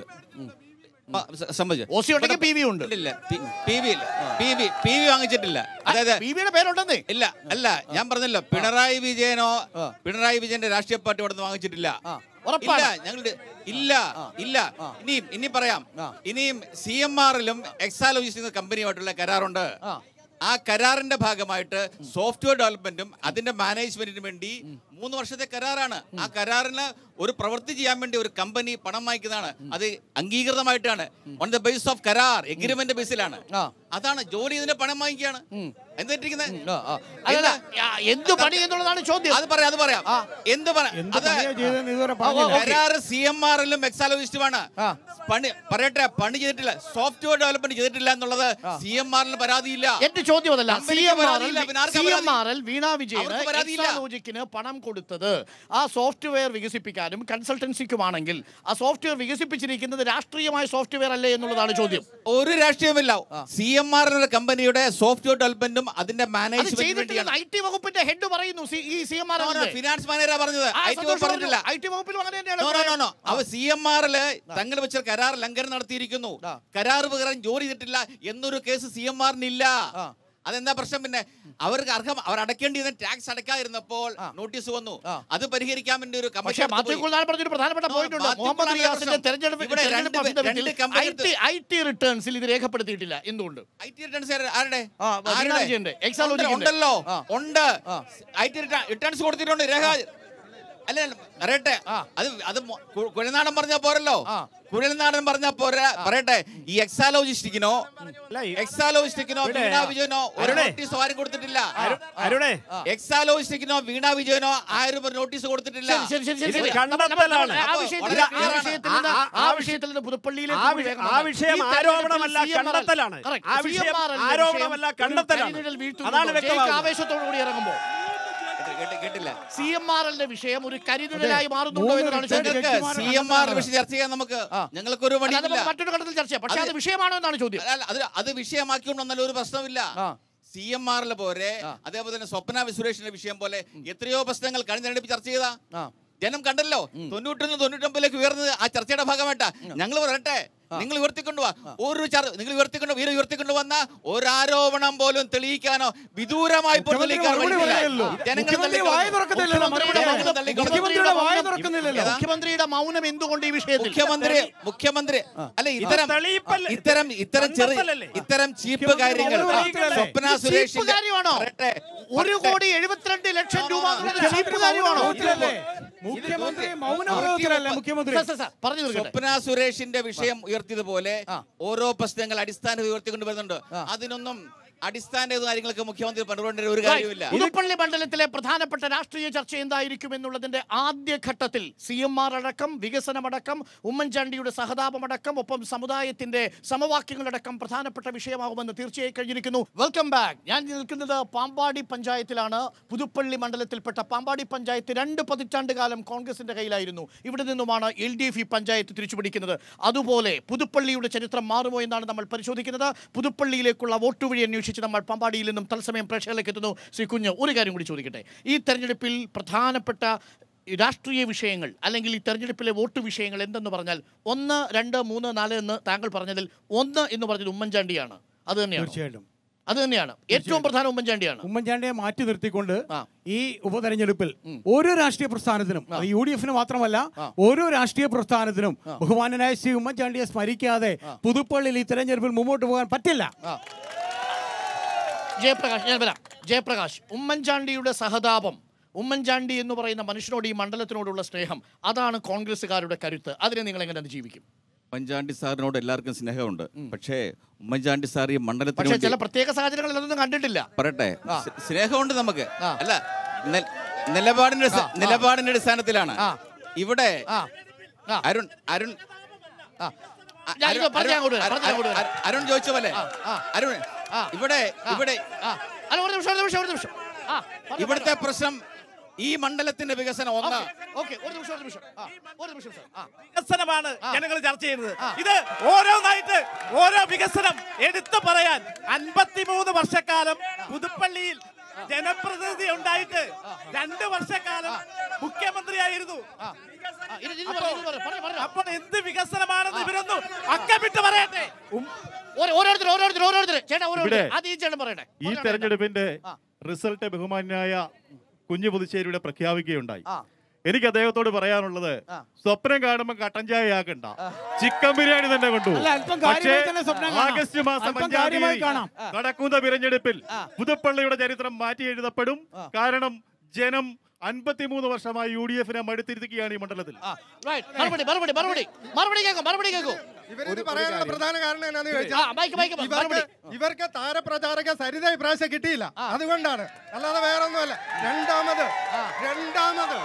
ആ, സ- സമ്മതിച്ചു ഒ സി ഉണ്ടെങ്കിൽ പി വി ഉണ്ട് ഇല്ല പി വി ഇല്ല പി വി പി വി വാങ്ങിച്ചിട്ടില്ല അതായത് പി വിയുടെ പേരുണ്ടെന്നേ ഇല്ല അല്ല ഞാൻ പറഞ്ഞല്ലോ പിണറായി വിജയനോ പിണറായി വിജയന്റെ രാഷ്ട്രീയ പാർട്ടി അവിടെ നിന്ന് വാങ്ങിച്ചിട്ടില്ല ഉറപ്പാണ്. ഇല്ല ഞങ്ങളുടെ ഇല്ല ഇല്ല ഇനിയും ഇനി പറയാം ഇനിയും സി എം ആറിലും എക്സാലോജിസ്റ്റ് എന്ന കമ്പനിയുമായിട്ടുള്ള കരാറുണ്ട് ആ കരാറിന്റെ ഭാഗമായിട്ട് സോഫ്റ്റ്വെയർ ഡെവലപ്മെന്റും അതിന്റെ മാനേജ്മെന്റിനും വേണ്ടി മൂന്ന് വർഷത്തെ കരാറാണ് ആ കരാറിന് ഒരു പ്രവൃത്തി ചെയ്യാൻ വേണ്ടി ഒരു കമ്പനി പണം വാങ്ങിക്കുന്നതാണ് അത് അംഗീകൃതമായിട്ടാണ് ഓൺ ദ ബേസ് ഓഫ് കരാർ എഗ്രിമെന്റ് ബേസിലാണ് അതാണ് ജോലി ഇതിന്റെ പണം വാങ്ങിക്കുകയാണ് എന്തിട്ടിരിക്കുന്നത് അല്ല എന്ത് പണി എന്നുള്ളതാണ് ചോദ്യം അത് പറയാം അത് പറയാം എന്ത് പറയാം എന്ത് അത് പണിയാ ചെയ്തതെന്ന് ഇതുവരെ പറഞ്ഞില്ല കരാറ് സി എം ആറിലും എക്സാലോജിസ്റ്റുമാണ് പണി പറയട്ടെ പണി ചെയ്തിട്ടില്ല സോഫ്റ്റ്വെയർ ഡെവലപ്മെന്റ് ചെയ്തിട്ടില്ല എന്നുള്ളത് സി എം ആറിൽ പരാതിയില്ല എന്റെ ചോദ്യം അതല്ല സി കമ്പനിക്ക് എം ആർ പരാതിയില്ല, പിന്നെ ആർക്കാ സി എം പരാതി? ആർ എൽ വീണ വിജയന് അവർക്ക് പരാതിയില്ല. എക്സാലോജിക്കിന് പണം കൊടുത്തത് ആ സോഫ്റ്റ്വെയർ വികസിപ്പിക്കാനും കൺസൾട്ടൻസിക്കുമാണെങ്കിൽ ആ സോഫ്റ്റ്വെയർ വികസിപ്പിച്ചിരിക്കുന്നത് രാഷ്ട്രീയമായ സോഫ്റ്റ്വെയർ അല്ലേ എന്നുള്ളതാണ് ചോദ്യം ഒരു രാഷ്ട്രീയമില്ല സി എം ആർ എന്ന കമ്പനിയുടെ സോഫ്റ്റ്വെയർ ഡെവലപ്മെന്റും അതിന്റെ അത് മാനേജ്മെന്റിനും ചെയ്തിട്ടില്ലെന്ന് വേണ്ടിയാണ് ഐ ടി വകുപ്പിന്റെ ഹെഡ് പറയുന്നു സി- ഈ സി എം ആർ ഫിനാൻസ് മാനേജറാ പറഞ്ഞത് ഐ ടി പറഞ്ഞിട്ടില്ല ഐ ടി വകുപ്പിലും അങ്ങനെ നോ നോ തന്നെയാണ് നോ അവ സി എം ആറില് തങ്ങൾ വെച്ച കരാർ ലംഘനം നടത്തിയിരിക്കുന്നു കരാർ പ്രകാരം ജോലി ചെയ്തിട്ടില്ല എന്നൊരു കേസ് സി എം ആറിന് ഇല്ല അതെന്താ പ്രശ്നം പിന്നെ അവർക്ക് അർഹം അവർ അടക്കേണ്ടിയിരുന്ന ടാക്സ് അടക്കാതിരുന്നപ്പോൾ നോട്ടീസ് വന്നു അത് പരിഹരിക്കാൻ വേണ്ടി ഒരു പക്ഷേ കമ്മീഷൻ മാത്യു കുൽനാട് പറഞ്ഞൊരു പ്രധാനപ്പെട്ട No, പോയിന്റ് ഉണ്ട് മാത്യു മുഹമ്മദ് കുൽനാട് റിയാസിന്റെ പ്രശ്നം. തെരഞ്ഞെടുപ്പ് ഇവിടെ രണ്ട് തെരഞ്ഞെടുപ്പ് പേ- അഭിമുഖത്തിൽ രണ്ട് company I T I T റിട്ടേൺസിൽ ഇത് രേഖപ്പെടുത്തിയിട്ടില്ല എന്തുകൊണ്ട് ഐ ടി റിട്ടേൺസ് ആരുടെ ആ, വീണ ആരുടെ? വിജയന്റെ, ഉണ്ട്, എക്സാലോജിക്കിന്റെ. ഉണ്ടല്ലോ ആ. ഉണ്ട് ഐ ടി റിട്ടേൺസ് കൊടുത്തിട്ടുണ്ട് രേഖ അല്ല പറയട്ടെ അത് അത് മൊ- കു- കുഴൽനാടൻ പറഞ്ഞാ പോരല്ലോ കുഴൽനാടൻ പറഞ്ഞാ പോരാ പറയട്ടെ ഈ എക്സാലോജിസ്റ്റിക്കിനോ അല്ല, ഈ- എക്സാലോജിസ്റ്റിക്കിനോ ഇവിടെ, വീണ വിജയനോ ഒരു അരുണേ. നോട്ടീസ് ആരും കൊടുത്തിട്ടില്ല അരുണേ എക്സാലോജിസ്റ്റിക്കിനോ വീണ വിജയനോ ആരും ഒരു നോട്ടീസ് കൊടുത്തിട്ടില്ല ശരി, ശരി, ശരി, ഇത് ശരി. കണ്ടെത്തലാണ്. ആ അപ്പോ വിഷയത്തിൽ വളരെ ആ clear ആണ്. വിഷയത്തിൽ നിന്ന് ആ- ആ ആ വിഷയത്തിൽ നിന്ന് പുതുപ്പള്ളിയിലേക്ക് ആ കൂടി വിഷ- വേഗം ആ വന്നാൽ. വിഷയം ഈ തെരഞ്ഞെടുപ്പിൽ ആരോപണമല്ല, CMRL കണ്ടെത്തലാണ്. correct. ആ വിഷയം CMRL ന്റെ ആരോപണമല്ല, വിഷയം ഒരു കണ്ടെത്തലാണ്. കരിനിഴൽ വീഴ്ത്തുന്നുണ്ടോ? അതാണ് ജയിക്ക് വ്യക്തമാകുന്നത്. ആവേശത്തോടു കൂടി ഇറങ്ങുമ്പോൾ കേട്ടി- കേട്ടില്ല സി എം ആർ എല്ലിന്റെ വിഷയം ഒരു കരിനിഴലായി മാറുന്നുണ്ടോ മൂന്ന് എന്നതാണ് റിട്ടേൺ ചോദ്യം ജഡ്ജിമാർ സി എം ആർ വിഷയം ചർച്ച ചെയ്യാൻ നമുക്ക് ഞങ്ങൾക്കൊരു അല്ല, അത് മടിയില്ല നമുക്ക് മറ്റൊരു ഘട്ടത്തിൽ ചർച്ച ചെയ്യാം പക്ഷെ അത് വിഷയമാണോ എന്നാണ് ചോദ്യം അല്ല, അത് അത് വിഷയമാക്കിക്കൊണ്ട് വന്നാൽ ഒരു പ്രശ്നമില്ല ആ. സി എം ആറിലെ പോലെ അതേപോലെ തന്നെ സ്വപ്ന സുരേഷിന്റെ വിഷയം പോലെ എത്രയോ പ്രശ്നങ്ങൾ കഴിഞ്ഞ തെരഞ്ഞെടുപ്പ് ചർച്ച ചെയ്താ ആ. ജനം കണ്ടല്ലോ തൊണ്ണൂറ്റൊന്ന് തൊണ്ണൂറ്റൊമ്പതിലേക്ക് ഉയർന്നത് ആ ചർച്ചയുടെ ഭാഗമായിട്ടാ ഞങ്ങൾ പറയട്ടെ നിങ്ങൾ ഉയർത്തിക്കൊണ്ടുവാ ഒരു ചർ- നിങ്ങൾ ഉയർത്തിക്കൊണ്ട് ഇവരെ ഉയർത്തിക്കൊണ്ട് വന്ന ഒരാരോപണം പോലും തെളിയിക്കാനോ വിദൂരമായി പോലും മുഖ്യമന്ത്രി തെളിയിക്കാൻ മറുപടി വഴിയില്ല. പറയല്ലോ. ജനങ്ങൾ മുഖ്യമന്ത്രി തള്ളിക്കളഞ്ഞു. വായ തുറക്കുന്നില്ലല്ലോ, മറുപടി ജനങ്ങൾ പറയാൻ. തള്ളിക്കളഞ്ഞു. മുഖ്യമന്ത്രിയുടെ വായ തുറക്കുന്നില്ലല്ലോ. മുഖ്യമന്ത്രിയുടെ മൗനം എന്തുകൊണ്ട് ഈ വിഷയത്തിൽ മുഖ്യമന്ത്രി മുഖ്യമന്ത്രി അല്ല ഇത്തരം തെളിയിപ്പല്ലേ? ഇത്തരം ഇത്തരം ചെറിയ കണ്ടെത്തലല്ലേ? ഇത്തരം ചീപ്പ് മുഖ്യമന്ത്രി കാര്യങ്ങൾ മൗനം തെളിയിക്കലല്ലേ? സ്വപ്ന ഇത് ചീപ്പ് സുരേഷിന്റെ കാര്യമാണോ പറയട്ടെ, ഒരു പറയട്ടെ. കോടി എഴുപത്തിരണ്ട് ലക്ഷം രൂപ എന്നുള്ളത് ചീപ്പ് മുഖ്യമന്ത്രി കാര്യമാണോ മൗനത്തിലല്ലേ? മുഖ്യമന്ത്രി മൗനത്തിലല്ലേ മുഖ്യമന്ത്രി സാർ, സാർ, സാർ, പറഞ്ഞു തീർക്കട്ടെ സ്വപ്ന സുരേഷിന്റെ വിഷയം ഉയർത്തിയതുപോലെ ആ. ഓരോ പ്രശ്നങ്ങൾ അടിസ്ഥാന ഉയർത്തിക്കൊണ്ട് വരുന്നുണ്ട് അതിനൊന്നും അടിസ്ഥാന കാര്യങ്ങൾക്ക് മുഖ്യമന്ത്രി പറഞ്ഞുകൊണ്ട ഒരു കാര്യമില്ല പുതുപ്പള്ളി മണ്ഡലത്തിലെ പ്രധാനപ്പെട്ട രാഷ്ട്രീയ ചർച്ച എന്തായിരിക്കും എന്നുള്ളതിന്റെ ആദ്യഘട്ടത്തിൽ സി എം ആർ അടക്കം വികസനമടക്കം ഉമ്മൻചാണ്ടിയുടെ സഹതാപമടക്കം ഒപ്പം സമുദായത്തിന്റെ സമവാക്യങ്ങളടക്കം പ്രധാനപ്പെട്ട വിഷയമാകുമെന്ന് തീർച്ചയായി കഴിഞ്ഞിരിക്കുന്നു വെൽക്കം ബാക്ക് ഞാൻ നിൽക്കുന്നത് പാമ്പാടി പഞ്ചായത്തിലാണ് പുതുപ്പള്ളി മണ്ഡലത്തിൽപ്പെട്ട പാമ്പാടി പഞ്ചായത്ത് രണ്ട് പതിറ്റാണ്ട് കാലം കോൺഗ്രസിന്റെ കയ്യിലായിരുന്നു ഇവിടെ നിന്നുമാണ് എൽ ഡി എഫ് ഈ പഞ്ചായത്ത് തിരിച്ചുപിടിക്കുന്നത് അതുപോലെ പുതുപ്പള്ളിയുടെ ചരിത്രം മാറുമോ എന്നാണ് നമ്മൾ പരിശോധിക്കുന്നത് പുതുപ്പള്ളിയിലേക്കുള്ള വോട്ട് വഴി അന്വേഷിച്ച് നമ്മൾ പമ്പാടിയിൽ നിന്നും തത്സമയം പ്രേക്ഷകരിലേക്ക് എത്തുന്നു ശ്രീ കുഞ്ഞ് ഒരു കാര്യം കൂടി ചോദിക്കട്ടെ ഈ തെരഞ്ഞെടുപ്പിൽ പ്രധാനപ്പെട്ട ഈ രാഷ്ട്രീയ വിഷയങ്ങൾ അല്ലെങ്കിൽ ഈ തെരഞ്ഞെടുപ്പിലെ വോട്ട് വിഷയങ്ങൾ എന്തെന്ന് പറഞ്ഞാൽ ഒന്ന് രണ്ട് മൂന്ന് നാല് എന്ന് താങ്കൾ പറഞ്ഞതിൽ ഒന്ന് എന്ന് പറഞ്ഞത് ഉമ്മൻചാണ്ടിയാണ് അത് തന്നെയാണ് തീർച്ചയായിട്ടും അത് തന്നെയാണ് ഏറ്റവും പ്രധാനം ഉമ്മൻചാണ്ടിയാണ് ഉമ്മൻചാണ്ടിയെ മാറ്റി നിർത്തിക്കൊണ്ട് ആ. ഈ ഉപതെരഞ്ഞെടുപ്പിൽ ഓരോ രാഷ്ട്രീയ പ്രസ്ഥാനത്തിനും അത് യു ഡി എഫിന് മാത്രമല്ല ഓരോ രാഷ്ട്രീയ പ്രസ്ഥാനത്തിനും ബഹുമാനനായ ശ്രീ ഉമ്മൻചാണ്ടിയെ സ്മരിക്കാതെ പുതുപ്പള്ളിയിൽ ഈ തെരഞ്ഞെടുപ്പിൽ മുമ്പോട്ട് പോകാൻ പറ്റില്ല ജയപ്രകാശ് ഞാൻ വരാം ജയപ്രകാശ് ഉമ്മൻചാണ്ടിയുടെ സഹതാപം ഉമ്മൻചാണ്ടി എന്ന് പറയുന്ന മനുഷ്യനോട് ഈ മണ്ഡലത്തിനോടുള്ള സ്നേഹം അതാണ് കോൺഗ്രസ്സുകാരുടെ കരുത്ത് അതിനെ നിങ്ങൾ എങ്ങനെ അതിജീവിക്കും ഉമ്മൻചാണ്ടി സാറിനോട് എല്ലാവർക്കും സ്നേഹമുണ്ട് പക്ഷേ ഉമ്മൻചാണ്ടി സാർ ഈ മണ്ഡലത്തിന് പക്ഷേ ചില വേണ്ടി- പ്രത്യേക സാഹചര്യങ്ങളിൽ അതൊന്നും കണ്ടിട്ടില്ല പറയട്ടെ സ് സ്നേഹമുണ്ട് നമുക്ക് ആ. അല്ല നി- നിലപാടിന്റെ അടിസ്ഥ- ആ, ആ. നിലപാടിന്റെ അടിസ്ഥാനത്തിലാണ് ആ. ഇവിടെ ആ ആ അരുൺ അരുൺ ആ അ- ഞാൻ അരുൺ- ഇത് പറഞ്ഞ് അങ്ങോട്ട് വരാം, അരുൺ- പറഞ്ഞ് അങ്ങോട്ട് വരാം. അരുൺ- അരുൺ ചോദിച്ച പോലെ ആ, ആ. അരുൺ ആ. ഇവിടെ ആ, ഇവിടെ ആ അല്ല ഒരു നിമിഷം ഒരു നിമിഷം ഒരു നിമിഷം ആ പറഞ്ഞോ, ഇവിടുത്തെ പ്രശ്നം ഈ മണ്ഡലത്തിന്റെ വികസനം ഒന്ന് ഓക്കെ ഓക്കെ ഒരു നിമിഷം ഒരു നിമിഷം ആ ഒരു നിമിഷം സാർ ആ വികസനമാണ് ആ. ജനങ്ങൾ ചർച്ച ചെയ്യുന്നത് ആ. ഇത് ഓരോന്നായിട്ട് ഓരോ വികസനം എടുത്തു പറയാൻ അൻപത്തിമൂന്ന് വർഷക്കാലം പുതുപ്പള്ളിയിൽ ജനപ്രതിനിധി ഉണ്ടായിട്ട് രണ്ട് വർഷക്കാലം മുഖ്യമന്ത്രിയായിരുന്നു ആ, ഇനി- ഇനി പറ, ഇനി പറ, പറഞ്ഞോ, പറഞ്ഞോ. അപ്പോൾ എന്ത് വികസനമാണെന്ന് ഇവരൊന്നും അക്കമിട്ട് പറയട്ടെ ഓരോ- ഓരോരുത്തർ ഓരോരുത്തർ ഓരോരുത്തർ ചേട്ടാ ഓരോരുത്തർ ഇവിടെ ആദ്യം ഈ ചേട്ടൻ പറയട്ടെ ഈ പറഞ്ഞോ, തെരഞ്ഞെടുപ്പിന്റെ ആ. റിസൾട്ട് ബഹുമാന്യായ കുഞ്ഞു പുതുശ്ശേരിയുടെ പ്രഖ്യാപിക്കുകയുണ്ടായി ആ. എനിക്ക് അദ്ദേഹത്തോട് പറയാനുള്ളത് ആ. സ്വപ്നം കാണുമ്പോൾ കട്ടൻ ചായ ആക്കണ്ട ചിക്കൻ ബിരിയാണി തന്നെ കൊണ്ടു അല്ല, അല്പം കാര്യമായി തന്നെ സ്വപ്നം കാണാം. ആഗസ്റ്റ് മാസം അല്പം അഞ്ചാം കാര്യമായി തീയതി കാണാം. നടക്കുന്ന തിരഞ്ഞെടുപ്പിൽ പുതുപ്പള്ളിയുടെ ചരിത്രം മാറ്റി എഴുതപ്പെടും കാരണം ജനം അൻപത്തിമൂന്ന് വർഷമായി യു ഡി എഫിനെ മടുത്തിരിക്കുകയാണ് ഈ മണ്ഡലത്തിൽ ആ, right. മറുപടി മറുപടി മറുപടി മറുപടി കേൾക്കും മറുപടി കേൾക്കും ഇവരിത് പറയാനുള്ള പ്രധാന കാരണം എന്നാന്ന് ആ ചോദിച്ചാൽ മൈക്ക് മൈക്ക് ഇവർക്ക് മറുപടി ഇവർക്ക് താരപ്രചാരക സരിത ഇപ്രാവശ്യം കിട്ടിയില്ല അതുകൊണ്ടാണ് അല്ലാതെ വേറെ ഒന്നുമല്ല രണ്ടാമത് രണ്ടാമത്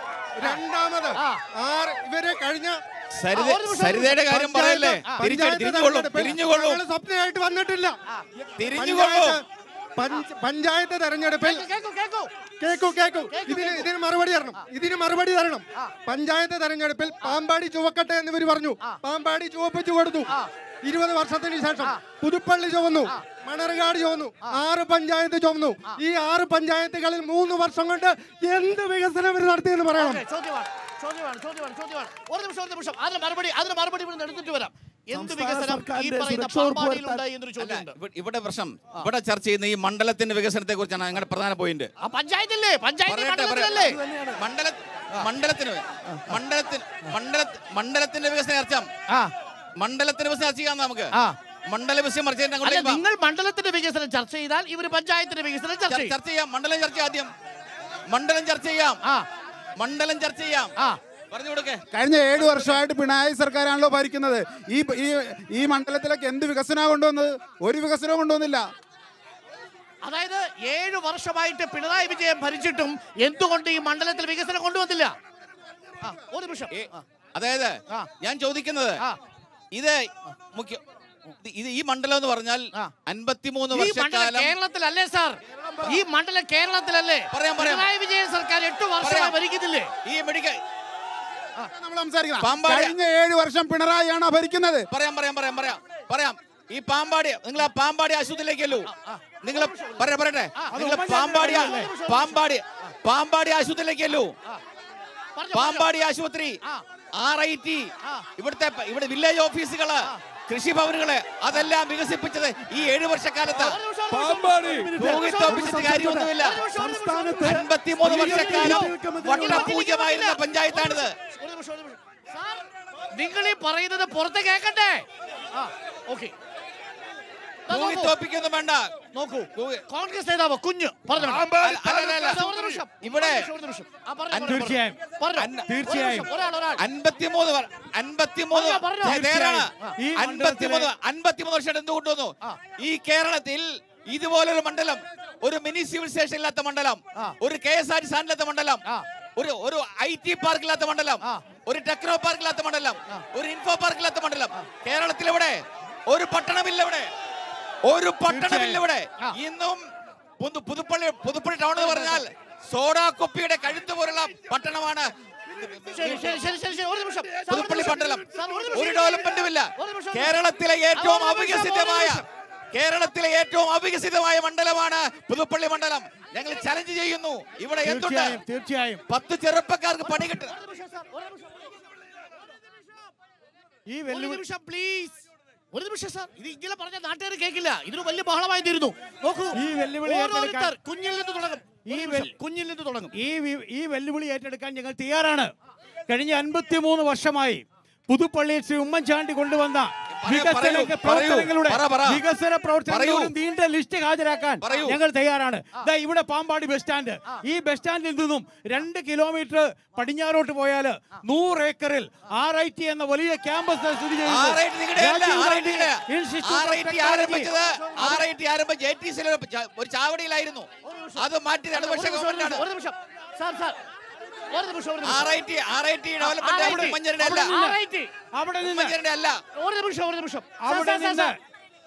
രണ്ടാമത് ആ. ആറ് ഇവര് കഴിഞ്ഞ സരിത ആ, ഒരു നിമിഷം, സരിതയുടെ കാര്യം പറയല്ലേ തിരിച്ചു പഞ്ചായത്ത് തിരിഞ്ഞുകൊള്ളും തെരഞ്ഞെടുപ്പിൽ തിരിഞ്ഞുകൊള്ളും ഞങ്ങള് സ്വപ്നമായിട്ട് വന്നിട്ടില്ല തിരിഞ്ഞുകൊള്ളും പഞ്ചായത്ത് പഞ്ച- പഞ്ചായത്ത് തെരഞ്ഞെടുപ്പിൽ കേൾക്കൂ കേൾക്കൂ കേക്കൂ കേക്കൂ കേക്കൂ, ഇതിന് കേക്കൂ. ഇതിന് മറുപടി തരണം ഇതിന് മറുപടി തരണം പഞ്ചായത്ത് തെരഞ്ഞെടുപ്പിൽ പാമ്പാടി ചുവക്കട്ടെ എന്ന് ഇവർ പറഞ്ഞു പാമ്പാടി ചുവപ്പിച്ചു കൊടുത്തു ഇരുപത് വർഷത്തിന് ശേഷം പുതുപ്പള്ളി ചുവന്നു മണർകാട് ചുവന്നു ആറ് പഞ്ചായത്ത് ചുവന്നു ഈ ആറ് പഞ്ചായത്തുകളിൽ മൂന്ന് വർഷം കൊണ്ട് എന്ത് വികസനം ഇവർ നടത്തിയെന്ന് പറയണം ഓക്കേ, ചോദ്യമാണ് ചോദ്യമാണ് ചോദ്യമാണ് ചോദ്യമാണ് ഒരു നിമിഷം ഒരു നിമിഷം അതിന് മറുപടി അതിന് മറുപടി ഇവിടെ എടുത്തിട്ട് വരാം എന്ത് സംസ്ഥാന വികസനം ഈ സർക്കാരിന്റെ പറയുന്ന സുരക്ഷാ ഉറപ്പ് പാമ്പാടിയിൽ വരുത്താൻ- ഉണ്ടായി എന്നൊരു അല്ല ചോദ്യമുണ്ട് ഇവ- ഇവിടെ പ്രശ്നം ഇവിടെ ചർച്ച ചെയ്യുന്ന ഈ മണ്ഡലത്തിന്റെ വികസനത്തെ കുറിച്ചാണ് ഞങ്ങളുടെ പ്രധാന പോയിന്റ് ആ പഞ്ചായത്തില്ലേ പഞ്ചായത്ത് പറയട്ടെ മണ്ഡലത്തിലല്ലേ പറയട്ടെ മണ്ഡല മണ്ഡലത്തിന് മണ്ഡലത്തിന് മണ്ഡല മണ്ഡലത്തിന്റെ വികസനം ചർച്ച ആ മണ്ഡലത്തിന്റെ വികസനം ചർച്ച ചെയ്യാം നമുക്ക് ആ. മണ്ഡല വികസനം ചർച്ച ചെയ്യാൻ അല്ല അങ്ങോട്ടേക്ക് വാ. നിങ്ങൾ മണ്ഡലത്തിന്റെ വികസനം ചർച്ച ചെയ്താൽ ഇവര് പഞ്ചായത്തിന്റെ വികസനം ചർച്ച ചർ- ചെയ്യും ചർച്ച ചെയ്യാം മണ്ഡലം ചർച്ച ചെയ്യാം ആദ്യം മണ്ഡലം ചർച്ച ചെയ്യാം ആ മണ്ഡലം ചർച്ച ചെയ്യാം ആ പറഞ്ഞു കൊടുക്കേ കഴിഞ്ഞ ഏഴ് വർഷമായിട്ട് പിണറായി സർക്കാരാണല്ലോ ഭരിക്കുന്നത് ഈ ഈ ഈ മണ്ഡലത്തിലേക്ക് എന്ത് വികസനമാണ് കൊണ്ടുവന്നത് ഒരു വികസനവും കൊണ്ടുവന്നില്ല അതായത് ഏഴു വർഷമായിട്ട് പിണറായി വിജയൻ ഭരിച്ചിട്ടും എന്തുകൊണ്ട് ഈ മണ്ഡലത്തിൽ വികസനം കൊണ്ടുവന്നില്ല ആ, ഒരു നിമിഷം ഏ, ആ, അതായത് ആ. ഞാൻ ചോദിക്കുന്നത് ആ. ഇത് മുഖ്യ ഇത് ഈ മണ്ഡലം എന്ന് പറഞ്ഞാൽ ആ. അൻപത്തിമൂന്ന് ഈ മണ്ഡലം വർഷക്കാലം കേരളത്തിലല്ലേ സാർ ഈ മണ്ഡലം കേരളത്തിലല്ലേ പറയാം, പറയാം. പിണറായി വിജയൻ സർക്കാർ എട്ട് വർഷമായി പറയാം. ഭരിക്കുന്നില്ലേ ഈ മെഡിക്കൽ നമ്മൾ സംസാരിക്കണം പാമ്പാടി- കഴിഞ്ഞ ഏഴ് വർഷം പിണറായിയാണോ ഭരിക്കുന്നത് പറയാം പറയാം പറയാം പറയാം പറയാം ഈ പാമ്പാടി നിങ്ങൾ ആ പാമ്പാടി ആശുപത്രിയിലേക്കല്ലോ നിങ്ങൾ പറയാം പറയട്ടെ നിങ്ങൾ പാമ്പാടി പാമ്പാടി പാമ്പാടി ആശുപത്രിയിലേക്കല്ലോ പറഞ്ഞോ, പാമ്പാടി ആശുപത്രി ആ. ആർ ഐ ടി ഇവിടുത്തെ പ- ഇവിടെ വില്ലേജ് ഓഫീസുകള് കൃഷിഭവനുകള് അതെല്ലാം വികസിപ്പിച്ചത് ഈ ഏഴു വർഷക്കാലത്ത് പാമ്പാടി തൂങ്ങിത്തോപ്പിച്ചിട്ട് കാര്യമൊന്നുമില്ല അൻപത്തിമൂന്ന് വർഷക്കാലം വട്ടപൂജ്യമായിരുന്ന പഞ്ചായത്താണിത് ഒരു നിമിഷം, ഒരു നിമിഷം. സാർ, നിങ്ങൾ ഈ പറയുന്നത് പുറത്ത് കേൾക്കട്ടെ ആ ഓക്കെ തൂങ്ങിത്തോപ്പിക്കൊന്നും വേണ്ട നോക്കൂ കോൺഗ്രസ് നേതാവ് കുഞ്ഞ് പറഞ്ഞു അല്ല, അല്ല, അല്ല. ഒരു നിമിഷം ഇവിടെ ഒരു നിമിഷം ആ, പറഞ്ഞോ, പറഞ്ഞോ, തീർച്ചയായും. പറഞ്ഞോ. അന്ന- ഒരു തീർച്ചയായും. നിമിഷം, ഒരാൾ ഒരാൾ അൻപത്തിമൂന്ന് വർ- അൻപത്തിമൂന്ന് പറഞ്ഞോ, പറഞ്ഞോ. ദേ- നേരാണ്. ഈ അൻപത്തിമൂന്ന് അൻപത്തിമൂന്ന് വർഷം എന്ത് കൊണ്ടുവന്നു ഈ കേരളത്തിൽ ഇതുപോലൊരു മണ്ഡലം ഒരു മിനി സിവിൽ സ്റ്റേഷൻ ഇല്ലാത്ത മണ്ഡലം ഒരു K S R T stand ഇല്ലാത്ത മണ്ഡലം ഒരു ഒരു ഐ ടി പാർക്ക് ഇല്ലാത്ത മണ്ഡലം ഒരു ടെക്നോ പാർക്ക് ഇല്ലാത്ത മണ്ഡലം ഒരു ഇൻഫോ പാർക്ക് ഇല്ലാത്ത മണ്ഡലം കേരളത്തിൽ എവിടെ ഒരു പട്ടണമില്ല ഇവിടെ ഒരു പട്ടണമില്ല ഇവിടെ ഇന്നും പുതു- പുതുപ്പള്ളി പുതുപ്പള്ളി ടൗൺ എന്ന് പറഞ്ഞാൽ സോഡാ കുപ്പിയുടെ കഴുത്ത് പോലുള്ള പട്ടണമാണ് ശരി ശരി ശരി ശരി ശരി ഒരു നിമിഷം സാർ, ഒരു പുതുപ്പള്ളി നിമിഷം. മണ്ഡലം സാർ, ഒരു നിമിഷം. ഒരു ഡെവലപ്മെന്റും ഇല്ല ഒരു നിമിഷം. കേരളത്തിലെ ഏറ്റവും ഒരു നിമിഷം, ഒരു അവികസിതമായ നിമിഷം. കേരളത്തിലെ ഏറ്റവും അവികസിതമായ മണ്ഡലമാണ് പുതുപ്പള്ളി മണ്ഡലം ഞങ്ങൾ ചലഞ്ച് ചെയ്യുന്നു ഇവിടെ എന്തുണ്ട് തീർച്ചയായും തീർച്ചയായും പത്ത് ചെറുപ്പക്കാർക്ക് പണി കിട്ടും ഒരു നിമിഷം, സാർ, ഒരു നിമിഷം. ഈ ഒരു വെല്ലുവിളി നിമിഷം പ്ലീസ് ഒരു നിമിഷം സാർ ഇത് ഇങ്ങനെ പറഞ്ഞ നാട്ടുകാർ കേൾക്കില്ല ഇതൊരു വലിയ ബഹളമായി തീരുന്നു നോക്കൂ ഈ വെല്ലുവിളി ഓരോരുത്തർ ഏറ്റെടുക്കാൻ- കുഞ്ഞിൽ നിന്ന് തുടങ്ങും ഈ ഈ വെൽ- കുഞ്ഞിൽ നിന്ന് തുടങ്ങും ഈ വി- ഈ വെല്ലുവിളി ഏറ്റെടുക്കാൻ ഞങ്ങൾ തയ്യാറാണ് കഴിഞ്ഞ അൻപത്തിമൂന്ന് വർഷമായി പുതുപ്പള്ളിയിൽ ശ്രീ ഉമ്മൻചാണ്ടി കൊണ്ടുവന്ന വികസന പറയൂ, പ്രവർത്തനങ്ങളുടെ പറ, പറ. വികസന പ്രവർത്തനങ്ങളുടെ നീണ്ട ലിസ്റ്റ് ഹാജരാക്കാൻ പറയൂ. ഞങ്ങൾ തയ്യാറാണ് ദാ ഇവിടെ പാമ്പാടി ബസ് സ്റ്റാൻഡ് ഈ ബസ് സ്റ്റാൻഡിൽ നിന്നും രണ്ട് കിലോമീറ്റർ പടിഞ്ഞാറോട്ട് പോയാൽ നൂറ് ഏക്കറിൽ ആർ ഐ ടി എന്ന വലിയ ക്യാമ്പസ് സ്ഥിതി ചെയ്യുന്നു. ആർ ഐ ടി നിങ്ങളുടെ അല്ല, രാജീവ് ആർ ഐ ഗാന്ധി ടിയുടെ. Institute R I of T technology. ആരംഭിച്ചത് ആർ ഐ ടി ആരംഭിച്ച ജെ ടി സിയിലെ ഒരു ചാവടിയിലായിരുന്നു അത് മാറ്റി ഒരു ഇടതുപക്ഷ നിമിഷം, ഒരു ഗവൺമെന്റാണ് നിമിഷം, ഒരു നിമിഷം സാർ സാർ ഒരു നിമിഷം ഒരു ആർ നിമിഷം I T R I T development ഉമ്മൻചാണ്ടിയുടെ അല്ല RIT. അവിടെ നിന്ന് ഉമ്മൻചാണ്ടിയുടെ അല്ല ഒരു നിമിഷം ഒരു നിമിഷം സാർ, അവിടെ സാർ, സാർ, നിന്ന് സാർ.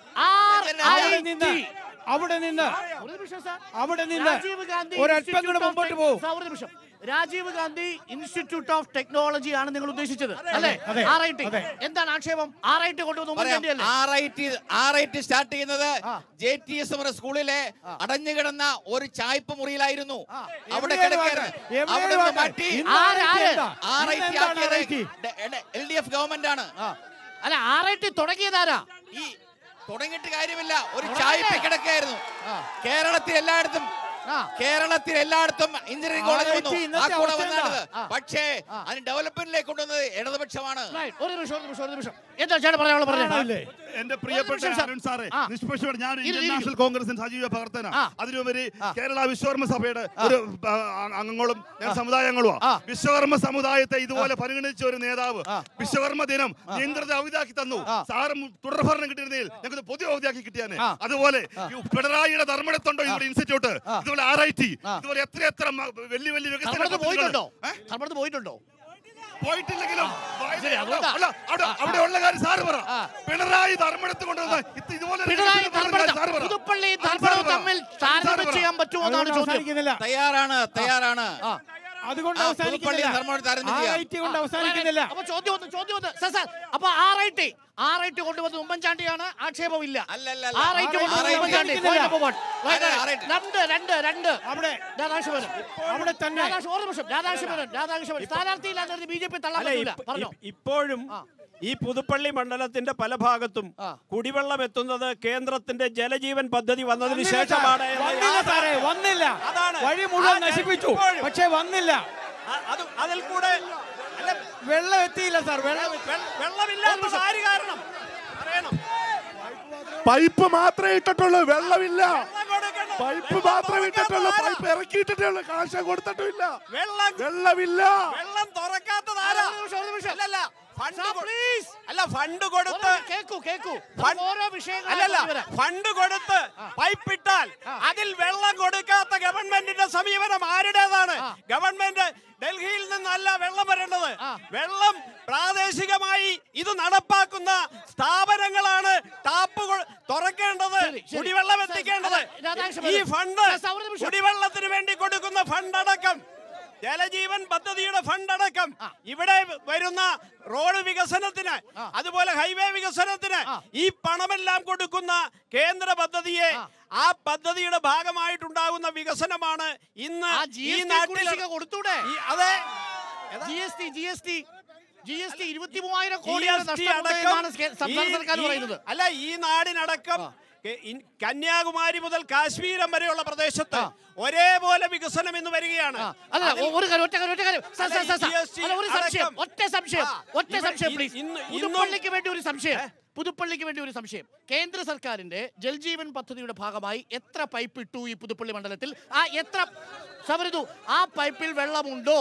അവിടെ നിന്ന് RIT. അവിടെ നിന്ന് ഒരു നിമിഷം സാർ അവിടെ നിന്ന് രാജീവ് ഗാന്ധി ഒരല്പം ഇൻസ്റ്റിറ്റ്യൂട്ട് കൂടെ ഓഫ് മുമ്പോട്ട് ടെക്- പോകും സാർ, ഒരു നിമിഷം Rajiv Gandhi institute of technology ആണ് നിങ്ങൾ ഉദ്ദേശിച്ചത് അല്ലേ അതെ, ആർ ഐ ടി അതെ. എന്താണ് ആക്ഷേപം ആർ ഐ ടി കൊണ്ടുവന്ന് പറയാം ഉമ്മൻചാണ്ടി അല്ലേ R I T R I T start ചെയ്യുന്നത് ജെ ടി എസ് എന്ന സ്കൂളിലെ അടഞ്ഞുകിടന്ന ഒരു ചായ്പ മുറിയിലായിരുന്നു അവിടെ എവിടെയാണ് കിടക്കായിരുന്നു വാക്കാൻ? അവിടെ എവിടെയാണ് നിന്ന് വാക്കാൻ? മാറ്റി ഇന്ന് ആര്, RIT ആര്? എന്താ? ആർ ഐ ഇന്ന് ടി എന്താണ് ആക്കിയത് RIT? L D F government ആണ് അല്ല ആർ ഐ ടി തുടങ്ങിയതാരാ ഈ തുടങ്ങിയിട്ട് കാര്യമില്ല ഒരു ചായ്പ കിടക്കായിരുന്നു കേരളത്തിൽ എല്ലായിടത്തും ആ. കേരളത്തിൽ എല്ലായിടത്തും എഞ്ചിനീയറിംഗ് കോളേജ് RIT വന്നു ആ ഇന്നത്തെ കൂടെ അവസ്ഥ വന്നത് എന്താ? പക്ഷേ അതിന് ഡെവലപ്മെന്റിലേക്ക് കൊണ്ടുവന്നത് ഇടതുപക്ഷമാണ് Right. ഒരു നിമിഷം ഒരു നിമിഷം ഒരു നിമിഷം എന്താ ചേട്ടൻ പറയാനുള്ള പറഞ്ഞു ആണല്ലേ? എന്റെ പ്രിയപ്പെട്ട ഒരു നിമിഷം, അരുൺ സാറേ ആ. നിഷ്പക്ഷമാണ് ഞാൻ ഇരി, ഇന്ത്യൻ ഇരിക്കൂ. നാഷണൽ കോൺഗ്രസിന്റെ സജീവ പ്രവർത്തന ആ. അതിനുപരി കേരള വിശ്വകർമ്മ സഭയുടെ ഒരു ആ, അംഗങ്ങളും ഞാൻ സമുദായങ്ങളുമാണ് ആ. വിശ്വകർമ്മ സമുദായത്തെ ഇതുപോലെ പരിഗണിച്ച ഒരു നേതാവ് വിശ്വകർമ്മ ദിനം നിയന്ത്രിത അവധിയാക്കി തന്നു സാറും തുടർഭരണം കിട്ടിയിരുന്നെങ്കിൽ ഞങ്ങൾക്ക് പുതിയ അവധിയാക്കി കിട്ടിയാനെ അതുപോലെ ഈ പിണറായിയുടെ ധർമ്മടത്തുണ്ടോ ഇതുപോലെ ഇൻസ്റ്റിറ്റ്യൂട്ട് ഇതുപോലെ ആർ ഐ ടി ഇതുപോലെ എത്ര എത്ര മ- വലിയ വലിയ വികസന ധർമ്മടത്ത് പദ്ധതികൾ. പോയിട്ടുണ്ടോ ഏ? ധർമ്മടത്ത് പോയിട്ടുണ്ടോ പോയിട്ടില്ലെങ്കിലും ശരി, അതുകൊണ്ടാ. അല്ല, അവിടെ അവിടെ ഉള്ള കാര്യം സാറ് പറ പിണറായി ധർമ്മടത്ത് കൊണ്ടുവന്ന ഇത് ഇതുപോലെ ഒരു പിണറായി വികസനം പറഞ്ഞ ധർമ്മടം സാറ് പറ. പുതുപ്പള്ളി അത് സാറ് ധർമ്മടവും പറ. തമ്മിൽ അത് സാറ് താരതമ്യം പറ. ചെയ്യാൻ പറ്റുമോ എന്നാണ് അതുകൊണ്ട് ചോദ്യം അവസാനിക്കുന്നില്ല തയ്യാറാണ് തയ്യാറാണ് അതുകൊണ്ട് ആ, അവസാനിക്കുന്നില്ല പുതുപ്പള്ളി ധർമ്മടത്ത് ആരംഭിക്കുക. ആർ ഐ ടി കൊണ്ട് അവസാനിക്കുന്നില്ല അപ്പൊ ചോദ്യം ഒന്ന് ചോദ്യം ഒന്ന് സാർ സാർ അപ്പൊ R I T R I T കൊണ്ടുവന്നത് ഉമ്മൻചാണ്ടിയാണ് ആക്ഷേപമില്ല അല്ല, അല്ല, അല്ല. ആർ ഐ ടി കൊണ്ടുവന്നത് RIT ഉമ്മൻചാണ്ടി കാണിക്കുന്നില്ല. Point number one. Right, അല്ല, right. RIT. രണ്ട് രണ്ട് രണ്ട് അവിടെ രാധാകൃഷ്ണൻ അവിടെ തന്നെ രാധാകൃഷ്ണൻ ഒരു നിമിഷം രാധാകൃഷ്ണൻ രാധാകൃഷ്ണൻ സ്ഥാനാർത്ഥിയില്ലാതെ ബി ജെ പി തള്ളാൻ അല്ല പറ്റൂല ഇപ്പ- പറഞ്ഞോ ഇപ്പ- ഇപ്പോഴും ഈ പുതുപ്പള്ളി മണ്ഡലത്തിന്റെ പല ഭാഗത്തും കുടിവെള്ളം എത്തുന്നത് കേന്ദ്രത്തിന്റെ ജലജീവൻ പദ്ധതി വന്നതിന് വന്നില്ല സാർ. ശേഷമാണ് എന്ന വന്നില്ല സാറേ വന്നില്ല അതാണ്. വഴി മുഴുവൻ ആ, നശിപ്പിച്ചു ഇപ്പോഴും. പക്ഷെ വന്നില്ല അ- അത് അതിൽ കൂടെ അല്ല, വെള്ളം എത്തിയില്ല സാർ വെള്ളം വെ- വെള്ളമില്ലാത്തത് ആര് കാരണം പറയണം പൈപ്പ് മാത്രമേ ഇട്ടിട്ടുള്ളൂ വെള്ളമില്ല വെള്ളം കൊടുക്കണം പൈപ്പ് മാത്രമേ ഇട്ടിട്ടുള്ളൂ പൈപ്പ് ഇറക്കിയിട്ടേ ഉള്ളൂ കാശ കൊടുത്തിട്ടില്ല വെള്ളം വെള്ളമില്ല വെള്ളം തുറക്കാത്തതാരാ അല്ലല്ല ഫണ്ട് കൊ- അല്ല ഫണ്ട് കൊടുത്ത് കേക്കൂ കേക്കൂ ഫണ്ട് ഓരോ വിഷയങ്ങൾ അല്ലല്ല ഫണ്ട് കൊടുത്ത് പൈപ്പിട്ടാൽ അതിൽ വെള്ളം കൊടുക്കാത്ത ഗവൺമെന്റിന്റെ സമീപനം ആരുടേതാണ് ഗവൺമെന്റ് ഡൽഹിയിൽ നിന്നല്ല വെള്ളം വരേണ്ടത് വെള്ളം പ്രാദേശികമായി ഇത് നടപ്പാക്കുന്ന സ്ഥാപനങ്ങളാണ് ടാപ്പ് കൊ- തുറക്കേണ്ടത് ശരി, ശരി. കുടിവെള്ളം സർ, എത്തിക്കേണ്ടത് അല്ല, രാധാകൃഷ്ണൻ ഈ വരൂ. ഫണ്ട് സർ, സർ, ഒരു നിമിഷം. കുടിവെള്ളത്തിന് വേണ്ടി കൊടുക്കുന്ന ഫണ്ട് അടക്കം ജലജീവൻ പദ്ധതിയുടെ ഫണ്ട് അടക്കം ഇവിടെ വരുന്ന റോഡ് വികസനത്തിന് അതുപോലെ ഹൈവേ വികസനത്തിന് ഈ പണമെല്ലാം കൊടുക്കുന്ന കേന്ദ്ര പദ്ധതിയെ ആ പദ്ധതിയുടെ ഭാഗമായിട്ടുണ്ടാകുന്ന വികസനമാണ് ഇന്ന് ആ ഈ GST നാട്ടിൽ കുടിശ്ശിക കൊടുത്തൂടെ ഈ- അതെ G S T G S T G S T ഇരുപത്തി മൂവായിരം GST കോടിയാണ് നഷ്ടപ്പെട്ടതെന്നാണ് അടക്കം കേ- സംസ്ഥാന ഈ- സർക്കാർ ഈ- പറയുന്നത് അല്ല ഈ നാടിനടക്കം കെ- ഇൻ- കന്യാകുമാരി മുതൽ കാശ്മീരം വരെയുള്ള പ്രദേശത്ത് ഒരേപോലെ വികസനം ഇന്ന് വരികയാണ് ആ, അല്ല ഒ- ഒരു കാര്യം ഒറ്റ കാര്യം ഒറ്റ കാര്യം സർ, അല്ല, സർ, സർ, സർ. ഈ GST അല്ല, ഒരു സംശയം അടക്കം. ഒറ്റ സംശയം ആ, ഒറ്റ ഇവിടെ സംശയം ഇ- പ്ലീസ് ഇന്ന് ഇന്നും- പുതുപ്പള്ളിക്ക് വേണ്ടി ഒരു സംശയം പുതുപ്പള്ളിക്ക് വേണ്ടി ഒരു സംശയം കേന്ദ്ര സർക്കാരിന്റെ ജൽജീവൻ പദ്ധതിയുടെ ഭാഗമായി എത്ര പൈപ്പ് ഇട്ടു ഈ പുതുപ്പള്ളി മണ്ഡലത്തിൽ ആ എത്ര സവരിതു ആ പൈപ്പിൽ വെള്ളമുണ്ടോ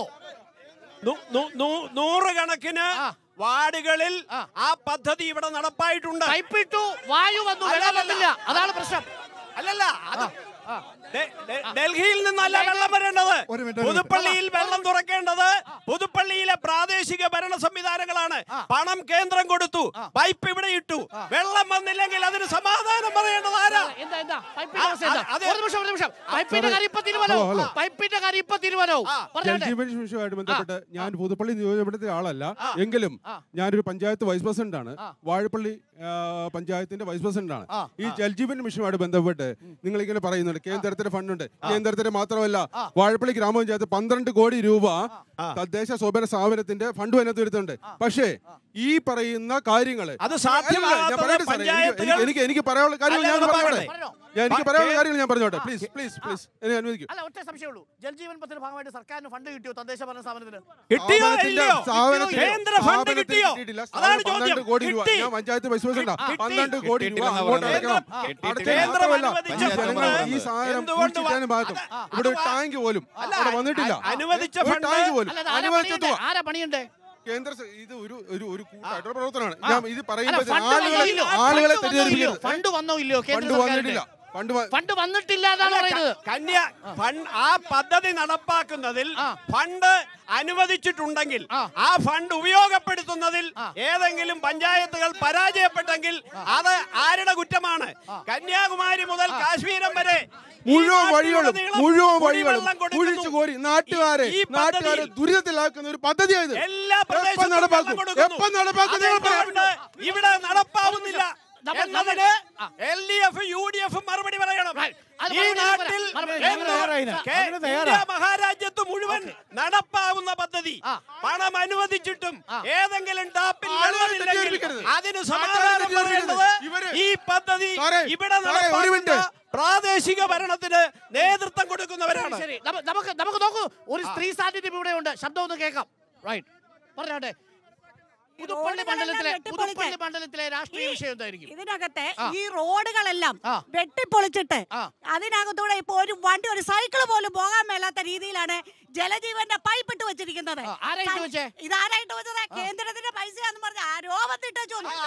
നൂ- നൂ- നൂ- നൂറുകണക്കിന് ആ. വാർഡുകളിൽ ആ. ആ പദ്ധതി ഇവിടെ നടപ്പായിട്ടുണ്ട് പൈപ്പ് ഇട്ടു വായു വന്നു വെള്ളം അല്ലല്ലല്ല. വന്നില്ല അതാണ് പ്രശ്നം അല്ലല്ല അത് ഡെ- ഡെ- ഡൽഹിയിൽ നിന്നല്ല വെള്ളം വരേണ്ടത് ഒരു മിനിറ്റ്, ഒരു പുതുപ്പള്ളിയിൽ വെള്ളം തുറക്കേണ്ടത് പുതുപ്പള്ളിയിലെ പ്രാദേശിക ഭരണ സംവിധാനങ്ങളാണ് പണം കേന്ദ്രം കൊടുത്തു പൈപ്പ് ഇവിടെ ഇട്ടു വെള്ളം വന്നില്ലെങ്കിൽ അതിന് സമാധാനം പറയേണ്ടത് ആരാ എന്താ എന്താ പൈപ്പിന്റെ ആ, അവസ്ഥ എന്താ അത് അത് ഒരു നിമിഷം ഒരു നിമിഷം പൈപ്പിന്റെ കാര്യം ഇപ്പൊ തീരുമാനവും ഹലോ, ഹലോ. പൈപ്പിന്റെ കാര്യം ഇപ്പൊ തീരുമാനവും പറഞ്ഞോട്ടെ ജൽജീവൻ മിഷനുമായിട്ട് ബന്ധപ്പെട്ട് ഞാൻ പുതുപ്പള്ളി നിയോജകമണ്ഡലത്തിലെ ആളല്ല എങ്കിലും ഞാനൊരു പഞ്ചായത്ത് വൈസ് പ്രസിഡന്റ് ആണ് വാഴപ്പള്ളി ആ, പഞ്ചായത്തിന്റെ വൈസ് പ്രസിഡന്റ് ആണ് ഈ ജൽജീവൻ മിഷനുമായിട്ട് ബന്ധപ്പെട്ട് നിങ്ങൾ ഇങ്ങനെ പറയുന്നുണ്ട് കേന്ദ്രത്തിന്റെ ഫണ്ടുണ്ട് കേന്ദ്രത്തിന്റെ മാത്രമല്ല വാഴപ്പള്ളി ഗ്രാമപഞ്ചായത്ത് പന്ത്രണ്ട് കോടി രൂപ തദ്ദേശ സ്വയംഭരണ സ്ഥാപനത്തിന്റെ ഫണ്ട് അതിനകത്ത് വരുത്തുന്നുണ്ട് പക്ഷേ ഈ പറയുന്ന കാര്യങ്ങള് അത് അല്ല, സാധ്യമാകാത്തത് ഞാൻ പറയട്ടെ സാറേ, എനിക്ക് പഞ്ചായത്തുകൾ- എനിക്ക് എനിക്ക് പറയാനുള്ള കാര്യങ്ങൾ അല്ല, ഞാൻ അത് പറഞ്ഞോട്ടെ പറയട്ടെ. ഞാൻ എനിക്ക് പ- പറയാനുള്ള കേ- കാര്യങ്ങൾ ഞാൻ പറഞ്ഞോട്ടെ പ്ലീസ് പ്ലീസ് പ്ലീസ് എന്നെ അനുവദിക്കും അല്ല ഒറ്റ സംശയമുള്ളൂ ജൽജീവൻ പദ്ധതിയുടെ ഭാഗമായിട്ട് സർക്കാരിന് ഫണ്ട് കിട്ടിയോ തദ്ദേശ ഭരണ സ്ഥാപനത്തിന് കിട്ടിയോ സ്ഥാപനത്തിന്റെ- ഇല്ലയോ സ്ഥാപനത്തിന് കേന്ദ്ര ഫണ്ട് സ്ഥാപനത്തിന് കിട്ടിയോ കിട്ടിയിട്ടില്ല. അതാണ് സ്ഥാപനം ചോദ്യം പന്ത്രണ്ട് കോടി രൂപ കിട്ടി. ഞാൻ പഞ്ചായത്ത് വൈസ് പ്രസിഡന്റാ കിട്ടി. പന്ത്രണ്ട് കോടി രൂപ കിട്ടിയിട്ടില്ലെന്നാ അങ്ങോട്ട് പറഞ്ഞത്. അടയ്ക്കണം കിട്ടിയിട്ടില്ല. അടുത്ത കേന്ദ്രം മാത്രമല്ല അനുവദിച്ച ഈ ജനങ്ങൾ ഫണ്ട് ഈ സാധനം എന്തുകൊണ്ട് പൂഴ്ത്തിയിട്ടാണ് ഭാഗം അത് അത് ഇവിടെ ഒരു വാ- ടാങ്ക് പോലും അല്ല, അവിടെ വന്നിട്ടില്ല അ- അനുവദിച്ച ഒരു ഫണ്ട് ടാങ്ക് പോലും അല്ല അത് ആരാ അനുവദിച്ചത് പണിയണ്ടേ ആരാ പണിയണ്ടേ കേന്ദ്ര സ- ഇത് ഒരു ഒരു ഒരു കൂട്ടായിട്ടുള്ള പ്രവർത്തനമാണ് ഞാൻ ഇത് അല്ല പറയുമ്പോൾ ഫണ്ട് വന്നോ ആളുകളെ ഇല്ലയോ? ആളുകളെ ഫണ്ട് വന്നോ ഇല്ലയോ? തെറ്റിദ്ധരിപ്പിക്കരുത് ഫണ്ട് വന്നോ ഇല്ലയോ കേന്ദ്ര ഫണ്ട് സർക്കാരിന്റെ വന്നിട്ടില്ല ഫണ്ട് വ- ഫണ്ട് വന്നിട്ടില്ല എന്നാണ് പറയുന്നത് കന്യ ഫണ്ട് ആ പദ്ധതി നടപ്പാക്കുന്നതിൽ ഫണ്ട് അനുവദിച്ചിട്ടുണ്ടെങ്കിൽ ആ ഫണ്ട് ഉപയോഗപ്പെടുത്തുന്നതിൽ ഏതെങ്കിലും പഞ്ചായത്തുകൾ പരാജയപ്പെട്ടെങ്കിൽ അത് ആരുടെ കുറ്റമാണ് കന്യാകുമാരി മുതൽ കാശ്മീരം വരെ ഈ മുഴുവൻ വഴികളും നാട്ടിലുടനീളം മുഴുവൻ വഴികളും കുടിവെള്ളം കൊടുക്കുന്നു. കുഴിച്ചു കോരി നാട്ടുകാരെ ഈ- ഈ നാട്ടുകാരെ പദ്ധതിയിൽ ദുരിതത്തിലാക്കുന്ന ഒരു പദ്ധതിയായത് എല്ലാ എപ്പം പ്രദേശത്തും നടപ്പാക്കും വെള്ളം കൊടുക്കുന്നു. എപ്പം നടപ്പാക്കും നിങ്ങൾ പറ. അതെന്തുകൊണ്ട് ഇവിടെ നടപ്പാവുന്നില്ല നമ്മൾ- എന്നതിന് L D F U D F മറുപടി പറയണം അത് ഈ മറുപടി നാട്ടിൽ മറുപടി എന്ത് തയ്യാറായില്ല. കേ- അതിന് തയ്യാറാ. ഇന്ത്യ മഹാരാജ്യത്ത് മുഴുവൻ നടപ്പാവുന്ന പദ്ധതി പണം അനുവദിച്ചിട്ടും ഏതെങ്കിലും ടാപ്പിൽ ആളുകളെ വെള്ളമില്ലെങ്കിൽ തെറ്റിദ്ധരിപ്പിക്കരുത്. അതിന് നാട്ടുകാരെ സമാധാനം തെറ്റിദ്ധരിപ്പിക്കരുത്. പറയേണ്ടത് ഇവര് ഈ പദ്ധതി സാറേ, ഇവിടെ സാറേ, ഒരു നടപ്പാക്കുന്ന മിനിറ്റ്. പ്രാദേശിക ഭരണത്തിന് നേതൃത്വം കൊടുക്കുന്നവരാണ് ശരി നമ്മ- നമുക്ക് നമുക്ക് നോക്കൂ ഒരു സ്ത്രീ സാന്നിധ്യം ഇവിടെ ഉണ്ട് ശബ്ദം ഒന്ന് കേൾക്കാം റൈറ്റ് പറഞ്ഞോട്ടെ പുതുപ്പള്ളി മണ്ഡലത്തിലെ പുതുപ്പള്ളി മണ്ഡലത്തിലെ രാഷ്ട്രീയ വിഷയം എന്തായിരിക്കും ഇതിനകത്തെ ആ. ഈ റോഡുകളെല്ലാം ആ. വെട്ടിപ്പൊളിച്ചിട്ട് ആ. അതിനകത്തൂടെ ഇപ്പൊ ഒരു വണ്ടി ഒരു സൈക്കിൾ പോലും പോകാൻ മേലാത്ത രീതിയിലാണ് ജലജീവന്റെ പൈപ്പ് ഇട്ട് വെച്ചിരിക്കുന്നത് ആ, ആരാ ഇട്ട് വെച്ചേ? ഇതാരായിട്ട് വെച്ചത് കേന്ദ്രത്തിന്റെ പൈസയാന്ന് പറഞ്ഞ ആരോ വന്നിട്ട്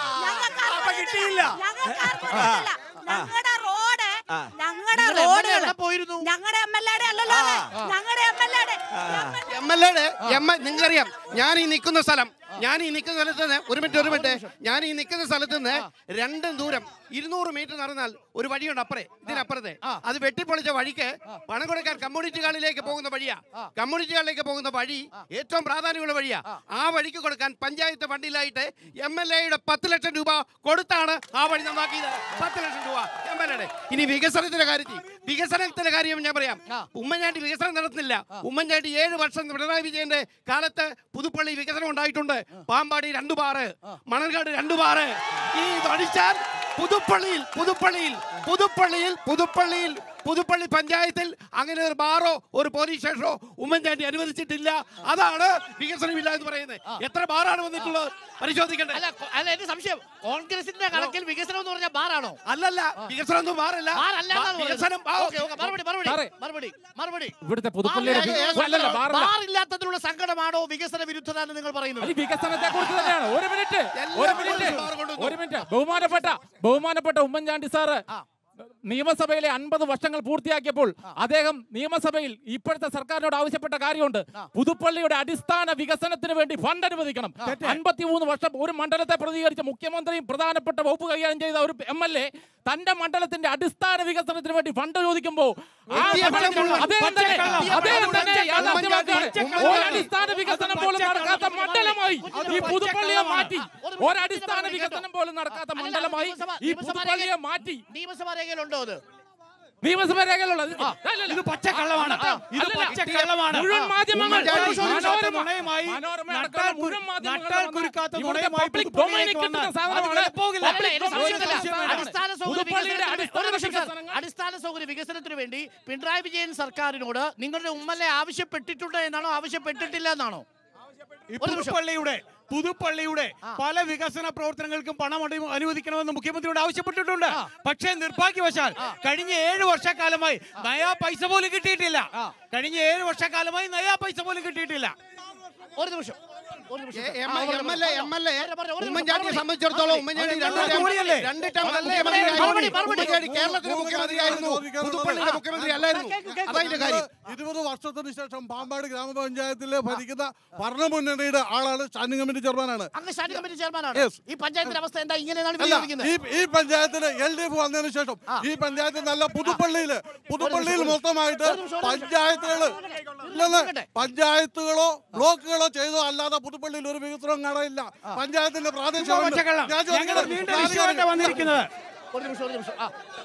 അപ്പൊ കിട്ടിയില്ല. ഞങ്ങളുടെ റോഡ് ഞങ്ങളുടെ നിങ്ങളുടെ റോഡ് MLA എവിടെ പോയിരുന്നു? ഞങ്ങളുടെ എം എൽ എയുടെ അല്ലല്ലോ അത്. ഞങ്ങളുടെ എം എൽ എയുടെ എം എൽ എയുടെ എം നിങ്ങൾക്കറിയാം ഞാൻ ഈ നിൽക്കുന്ന സ്ഥലം ഞാൻ ഈ നിൽക്കുന്ന സ്ഥലത്ത് നിന്ന് ഒരു മിനിറ്റ് ഒരു മിനിറ്റ് ഞാൻ ഈ നിൽക്കുന്ന സ്ഥലത്ത് നിന്ന് രണ്ടും ദൂരം ഇരുന്നൂറ് മീറ്റർ നടന്നാൽ ഒരു വഴിയുണ്ട് അപ്പുറേ ഇതിനപ്പുറത്തെ അത് വെട്ടിപ്പൊളിച്ച വഴിക്ക് പണം കൊടുക്കാൻ കമ്മ്യൂണിറ്റി ഹാളിലേക്ക് പോകുന്ന വഴിയാ കമ്മ്യൂണിറ്റി ഹാളിലേക്ക് പോകുന്ന വഴി ഏറ്റവും പ്രാധാന്യമുള്ള വഴിയാ ആ വഴിക്ക് കൊടുക്കാൻ പഞ്ചായത്ത് ഫണ്ടിലായിട്ട് എം എൽ എയുടെ പത്ത് ലക്ഷം രൂപ കൊടുത്താണ് ആ വഴി നന്നാക്കിയത് പത്ത് ലക്ഷം രൂപ എം എൽ എയുടെ ഇനി വികസനത്തിന്റെ കാര്യത്തിൽ വികസനത്തിന്റെ കാര്യം ഞാൻ പറയാം ഉമ്മൻചാണ്ടി വികസനം നടത്തുന്നില്ല ഉമ്മൻചാണ്ടി ഏഴ് വർഷം പിണറായി വിജയന്റെ കാലത്ത് പുതുപ്പള്ളി വികസനം ഉണ്ടായിട്ടുണ്ട് പാമ്പാടി രണ്ടു പാറ് മണൽക്കാട് രണ്ടു പാറ് ഈ ഇതടിച്ചാൽ പുതുപ്പള്ളിയിൽ പുതുപ്പള്ളിയിൽ പുതുപ്പള്ളിയിൽ പുതുപ്പള്ളിയിൽ പുതുപ്പള്ളി പഞ്ചായത്തിൽ അങ്ങനെ ഒരു ബാറോ ഒരു പോലീസ് സ്റ്റേഷനോ ഉമ്മൻചാണ്ടി അനുവദിച്ചിട്ടില്ല അതാണ് വികസനമില്ല എന്ന് പറയുന്നത് എത്ര ബാറാണ് വന്നിട്ടുള്ളത് പരിശോധിക്കണ്ടേ അല്ല കൊ- അല്ല എന്റെ സംശയം കോൺഗ്രസിന്റെ കണക്കിൽ വികസനം എന്ന് പറഞ്ഞ ബാറാണോ അല്ല അല്ലല്ല വികസനം ഒന്നും മാറില്ല മാറല്ല എന്നാണ് പറയുന്നത്. വികസനം ആ, ഓക്കേ, ഓക്കേ, മറുപടി മറുപടി സാറേ. മറുപടി മറുപടി ഇവിടുത്തെ പുതുപ്പള്ളിയുടെ ബാർ- വി- അല്ലല്ല, ബാറില്ല. ബാറില്ലാത്തതിലുള്ള സങ്കടമാണോ വികസന വിരുദ്ധത എന്ന് നിങ്ങൾ പറയുന്നത് ഈ വികസനത്തെ കുറിച്ച് തന്നെയാണ് ഒരു മിനിറ്റ് ഒരു മിനിറ്റ് ഒരു മിനിറ്റ് ബഹുമാനപ്പെട്ട ബഹുമാനപ്പെട്ട ഉമ്മൻചാണ്ടി സാറ് നിയമസഭയിലെ അൻപത് വർഷങ്ങൾ പൂർത്തിയാക്കിയപ്പോൾ അദ്ദേഹം നിയമസഭയിൽ ഇപ്പോഴത്തെ സർക്കാരിനോട് ആവശ്യപ്പെട്ട കാര്യമുണ്ട് പുതുപ്പള്ളിയുടെ അടിസ്ഥാന വികസനത്തിന് വേണ്ടി ഫണ്ട് അനുവദിക്കണം അൻപത്തിമൂന്ന് വർഷം ഒരു മണ്ഡലത്തെ പ്രതികരിച്ച മുഖ്യമന്ത്രിയും പ്രധാനപ്പെട്ട വകുപ്പ് കൈകാര്യം ചെയ്ത ഒരു എം എൽ എ തന്റെ മണ്ഡലത്തിന്റെ അടിസ്ഥാന വികസനത്തിന് വേണ്ടി ഫണ്ട് ചോദിക്കുമ്പോൾ ആ ഫണ്ട് അദ്ദേഹം തന്നെ അദ്ദേഹം തന്നെ യാഥാർത്ഥ്യമാക്കുകയാണ് ഒരു അടിസ്ഥാന വികസനം പോലും നടക്കാത്ത മണ്ഡലമായി ഈ പുതുപ്പള്ളിയെ മാറ്റി ഒരു അടിസ്ഥാന വികസനം പോലും നടക്കാത്ത മണ്ഡലമായി ഈ പുതുപ്പള്ളിയെ മാറ്റി നിയമസഭാ രേഖയിലുണ്ടോ അത് നിയമസഭ രേഖയിലുള്ളത് ഇത് പച്ചക്കള്ളമാണ് ഇത് അല്ലല്ല. പച്ചക്കള്ളമാണ് മുഴുവൻ മാധ്യമങ്ങൾ ഉമ്മൻചാണ്ടി മനോരമ- നുണയുമായി മനോരമ നട്ടാൽ അടക്കമുള്ള കുരു- മുഴുവൻ മാധ്യമങ്ങൾ നട്ടാൽ വന്ന് കുരുക്കാത്ത ഇവിടുത്തെ നുണയുമായി പബ്ലിക് പുതുപ്പള്ളിയിലേക്ക് ഡൊമൈനിൽ കിട്ടുന്ന വന്നാൽ സാധനമാണ് അത് പോകില്ല. അല്ല, ഇത് സംശയമൊന്നുമില്ല. സംശയമൊന്നുമില്ല. അടിസ്ഥാന സൗകര്യ പുതുപ്പള്ളിയുടെ വികസനത്തിന് ഒരു നിമിഷം സാർ. വികസനങ്ങൾ- അടിസ്ഥാന സൗകര്യ വികസനത്തിന് വേണ്ടി പിണറായി വിജയൻ സർക്കാരിനോട് നിങ്ങളുടെ ഉമ്മലെ ആവശ്യപ്പെട്ടിട്ടുണ്ട് എന്നാണോ ആവശ്യപ്പെട്ടിട്ടില്ല എന്നാണോ ഈ പുതുപ്പള്ളിയുടെ പുതുപ്പള്ളിയുടെ പല വികസന പ്രവർത്തനങ്ങൾക്കും പണം അടി- അനുവദിക്കണമെന്ന് മുഖ്യമന്ത്രിയോട് ആവശ്യപ്പെട്ടിട്ടുണ്ട് പക്ഷേ നിർഭാഗ്യവശാൽ കഴിഞ്ഞ ഏഴ് വർഷക്കാലമായി നയാ പൈസ പോലും കിട്ടിയിട്ടില്ല കഴിഞ്ഞ ഏഴ് വർഷക്കാലമായി നയാ പൈസ പോലും കിട്ടിയിട്ടില്ല ഒരു നിമിഷം ഒരു നിമിഷം സാർ. എം ആ, എൽ പറഞ്ഞോ, എ എം എൽ എ പറഞ്ഞോ, പറഞ്ഞോ, ഒരു നിമിഷം. ഉമ്മൻചാണ്ടിയെ മറുപടി. സംബന്ധിച്ചിടത്തോളം ഉമ്മൻചാണ്ടി അത് രണ്ട് അത് ടൈം ജോലിയല്ലേ? രണ്ട് ടൈം അതല്ലേ മുഖ്യമന്ത്രിയായിരുന്നു. മറുപടി, മറുപടി. ഉമ്മൻചാണ്ടി കേരളത്തിലെ മുഖ്യമന്ത്രിയായിരുന്നു പുതുപ്പള്ളിയുടെ മുഖ്യമന്ത്രി അല്ലായിരുന്നു കേൾക്കൂ, കേൾക്കൂ. അതതിന്റെ കാര്യം ഇരുപത് വർഷത്തിന് ശേഷം പാമ്പാട് ഗ്രാമപഞ്ചായത്തിൽ ഭരിക്കുന്ന ഭരണമുന്നണിയുടെ ആളാണ് സ്റ്റാൻഡിംഗ് കമ്മിറ്റി ചെയർമാനാണ് അങ്ങ് സ്റ്റാൻഡിംഗ് കമ്മിറ്റി ചെയർമാനാണ് Yes. ഈ പഞ്ചായത്തിന്റെ അവസ്ഥ എന്താ ഇങ്ങനെയാണ് അല്ല വിനിയോഗിക്കുന്നത് ഈ ഈ പഞ്ചായത്തിന് എൽ ഡി എഫ് വന്നതിന് ശേഷം ഈ പഞ്ചായത്ത് നല്ല പുതുപ്പള്ളിയില് പുതുപ്പള്ളിയിൽ മൊത്തമായിട്ട് ഒരു നിമിഷം, ഒരു നിമിഷം. പഞ്ചായത്തുകള് ഇല്ലെന്ന് പഞ്ചായത്തുകളോ ബ്ലോക്കുകളോ ചെയ്തോ അല്ലാതെ പുതുപ്പള്ളിയിൽ ഒരു വികസനം കാണാനില്ല പഞ്ചായത്തിന്റെ പ്രാദേശിക ഫണ്ട് പച്ചക്കള്ളം ഞാൻ ഞങ്ങൾ ചോദിക്കട്ടെ, വീണ്ടും ഞാൻ വിഷയമായിട്ട് വന്നിരിക്കുന്നത് ഒരു നിമിഷം ഒരു നിമിഷം ആ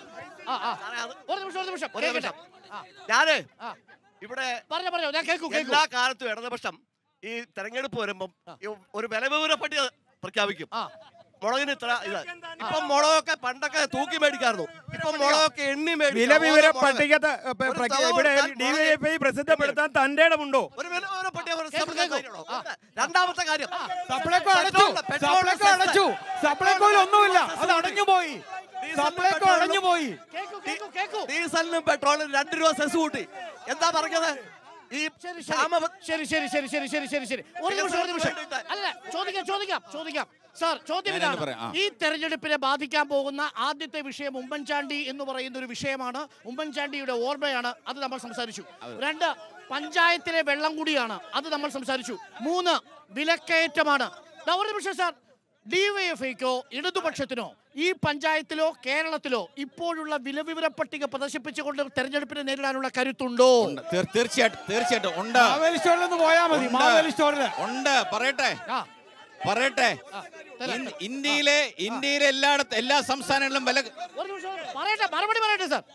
ആ ആ ഒരു നിമിഷം ഒരു നിമിഷം ഒരു കേൾക്കട്ടെ. നിമിഷം. ആ, ഞാന് ആ. ഇവിടെ പറഞ്ഞോ പറഞ്ഞോ ഞാൻ കേൾക്കൂ കേൾക്കൂ എല്ലാ കാലത്തും ഇടതുപക്ഷം ഈ തെരഞ്ഞെടുപ്പ് വരുമ്പം ഈ ഒരു വിലവിവര പട്ടിക പ്രഖ്യാപിക്കും ആ മുളകിന് ഇത്ര ഇത് ഇപ്പം മുളകൊക്കെ പണ്ടൊക്കെ തൂക്കി മേടിക്കായിരുന്നു ഇപ്പം മുളകൊക്കെ എണ്ണി മേടിക്കാം. വിലവിവര ഓരോ മുളക്. പട്ടിക ത- പ- ഒരു പ്രഖ്യാ- തവ ഇവിടെ കൊടുത്താൽ ഡി മുളക് വൈ എഫ് ഐ പ്രസിദ്ധപ്പെടുത്താൻ തന്റെ ഇടമുണ്ടോ ഒരു വിലവിവര പട്ടിക ഒരു കേൾക്കൂ, സമരം കേൾക്കൂ. കഴിഞ്ഞോ? രണ്ടാമത്തെ കാര്യം സപ്ലൈകോ അടച്ചു പെട്രോൾ സപ്ലൈകോ സെസ് അടച്ചു സപ്ലൈകോയിൽ ഒന്നുമില്ല അത് അടഞ്ഞു പോയി സപ്ലൈകോ അടഞ്ഞു പോയി കേൾക്കൂ കേൾക്കൂ കേൾക്കൂ ഡീസലിനും പെട്രോളിനും രണ്ട് രൂപ സെസ് കൂട്ടി എന്താ പറഞ്ഞത് ഈ ശരി ക്ഷാമ ശരി ശരി ശരി ശരി ശരി ശരി ശരി ഒരു നിമിഷം ഒരു നിമിഷം അല്ല ചോദിക്കാം ചോദിക്കാം ചോദിക്കാം സാർ ചോദ്യം ഞാനൊന്ന് ഇതാണ് പറയാം, ആ. ഈ തെരഞ്ഞെടുപ്പിനെ ബാധിക്കാൻ പോകുന്ന ആദ്യത്തെ വിഷയം ഉമ്മൻചാണ്ടി എന്ന് പറയുന്ന ഒരു വിഷയമാണ് ഉമ്മൻചാണ്ടിയുടെ ഓർമ്മയാണ് അത് നമ്മൾ സംസാരിച്ചു രണ്ട് പഞ്ചായത്തിലെ വെള്ളം കൂടിയാണ് അത് നമ്മൾ സംസാരിച്ചു മൂന്ന് വിലക്കയറ്റമാണ് ദാ ഒരു നിമിഷം സാർ ഡിവൈഎഫ്ഐക്കോ ഇടതുപക്ഷത്തിനോ ഈ പഞ്ചായത്തിലോ കേരളത്തിലോ ഇപ്പോഴുള്ള വിലവിവര പട്ടിക പ്രദർശിപ്പിച്ചുകൊണ്ട് തെരഞ്ഞെടുപ്പിനെ നേരിടാനുള്ള കരുത്തുണ്ടോ ഉണ്ട്. തീർ- തീർച്ചയായിട്ടും തീർച്ചയായിട്ടും ഉണ്ട് മാവേലി സ്റ്റോറിൽ ഒന്ന് പോയാൽ മതി ഉണ്ട്. മാവേലി സ്റ്റോറിൽ ഉണ്ട് പറയട്ടെ ആ പറയട്ടെ തരാം. ഇൻ- ഇന്ത്യയിലെ ഇന്ത്യയിലെ എല്ലായിടത്തും എല്ലാ സംസ്ഥാനങ്ങളിലും വില ഒരു നിമിഷം പറയട്ടെ മറുപടി പറയട്ടെ സാർ